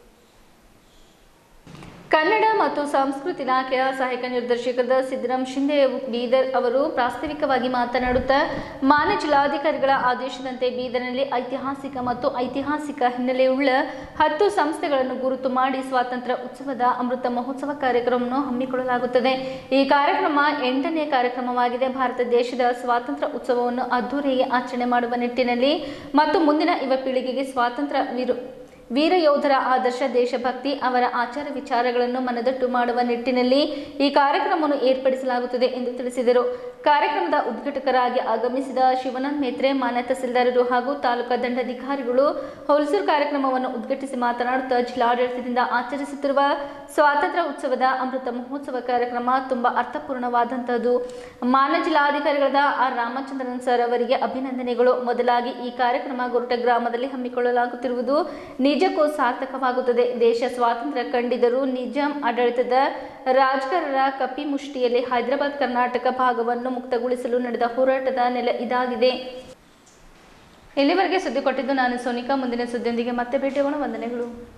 ಕನ್ನಡ ಮತ್ತು ಸಂಸ್ಕೃತಿ ಇಲಾಖೆಯ ಸಹಾಯಕ ನಿರ್ದೇಶಕರಾದ ಸಿದ್ದರಾಮ್ ಶಿಂದೆ ಬೀದರ್ ಅವರು ಪ್ರಾಸ್ತಾವಿಕವಾಗಿ ಮಾತನಾಡುತ್ತಾ ಮಾನ್ಯ ಜಿಲ್ಲಾಧಿಕಾರಿಗಳ ಆದೇಶದಂತೆ ಬೀದರ್ನಲ್ಲಿ ಐತಿಹಾಸಿಕ ಮತ್ತು ಐತಿಹಾಸಿಕ ಹಿನ್ನೆಲೆಯುಳ್ಳ ಹತ್ತು ಸಂಸ್ಥೆಗಳನ್ನು ಗುರುತು ಮಾಡಿ ಸ್ವಾತಂತ್ರ್ಯ ಉತ್ಸವದ ಅಮೃತ ಮಹೋತ್ಸವ ಕಾರ್ಯಕ್ರಮವನ್ನು ಹಮ್ಮಿಕೊಳ್ಳಲಾಗುತ್ತದೆ ಈ ಕಾರ್ಯಕ್ರಮ ಎಂಟನೇ ಕಾರ್ಯಕ್ರಮವಾಗಿದೆ ಭಾರತ ದೇಶದ ಸ್ವಾತಂತ್ರ್ಯ ಉತ್ಸವವನ್ನು ಅದ್ದೂರಿಯಾಗಿ ಆಚರಣೆ ಮಾಡುವ ನಿಟ್ಟಿನಲ್ಲಿ ಮತ್ತು ಮುಂದಿನ ಯುವ ಪೀಳಿಗೆಗೆ ಸ್ವಾತಂತ್ರ್ಯ ವಿರು ವೀರ ಯೋಧರ ಆದರ್ಶ ದೇಶಭಕ್ತಿ ಅವರ ಆಚಾರ ವಿಚಾರಗಳನ್ನು ಮನದಟ್ಟು ಮಾಡುವ ನಿಟ್ಟಿನಲ್ಲಿ ಈ ಕಾರ್ಯಕ್ರಮವನ್ನು ಏರ್ಪಡಿಸಲಾಗುತ್ತದೆ ಎಂದು ತಿಳಿಸಿದರು ಕಾರ್ಯಕ್ರಮದ ಉದ್ಘಾಟಕರಾಗಿ ಆಗಮಿಸಿದ ಶಿವನಂದ್ ಮೇತ್ರೆ ಮಾನ್ಯ ತಹಸೀಲ್ದಾರರು ಹಾಗೂ ತಾಲೂಕಾ ದಂಡಾಧಿಕಾರಿಗಳು ಹೊಲಸೂರು ಕಾರ್ಯಕ್ರಮವನ್ನು ಉದ್ಘಾಟಿಸಿ ಮಾತನಾಡುತ್ತಾ ಜಿಲ್ಲಾಡಳಿತದಿಂದ ಆಚರಿಸುತ್ತಿರುವ ಸ್ವಾತಂತ್ರ್ಯ ಉತ್ಸವದ ಅಮೃತ ಮಹೋತ್ಸವ ಕಾರ್ಯಕ್ರಮ ತುಂಬಾ ಅರ್ಥಪೂರ್ಣವಾದಂತಹದ್ದು ಮಾನ್ಯ ಜಿಲ್ಲಾಧಿಕಾರಿಗಳಾದ ಆರ್ ರಾಮಚಂದ್ರನ್ ಸರ್ ಅವರಿಗೆ ಅಭಿನಂದನೆಗಳು ಮೊದಲಾಗಿ ಈ ಕಾರ್ಯಕ್ರಮ ಗೊರಟ ಗ್ರಾಮದಲ್ಲಿ ಹಮ್ಮಿಕೊಳ್ಳಲಾಗುತ್ತಿರುವುದು ನಿಜಕ್ಕೂ ಸಾರ್ಥಕವಾಗುತ್ತದೆ ದೇಶ ಸ್ವಾತಂತ್ರ್ಯ ಕಂಡಿದ್ದರೂ ನಿಜಾಂ ಆಡಳಿತದ ರಾಜಕಾರರ ಕಪಿಮುಷ್ಟಿಯಲ್ಲಿ ಹೈದರಾಬಾದ್ ಕರ್ನಾಟಕ ಭಾಗವನ್ನು ಮುಕ್ತಗೊಳಿಸಲು ನಡೆದ ಹೋರಾಟದ ನೆಲ ಇದಾಗಿದೆ ಇಲ್ಲಿವರೆಗೆ ಸುದ್ದಿ ಕೊಟ್ಟಿದ್ದು ನಾನು ಸೋನಿಕಾ ಮುಂದಿನ ಸುದ್ದಿಯೊಂದಿಗೆ ಮತ್ತೆ ಭೇಟಿಯಾಗೋಣ ವಂದನೆಗಳು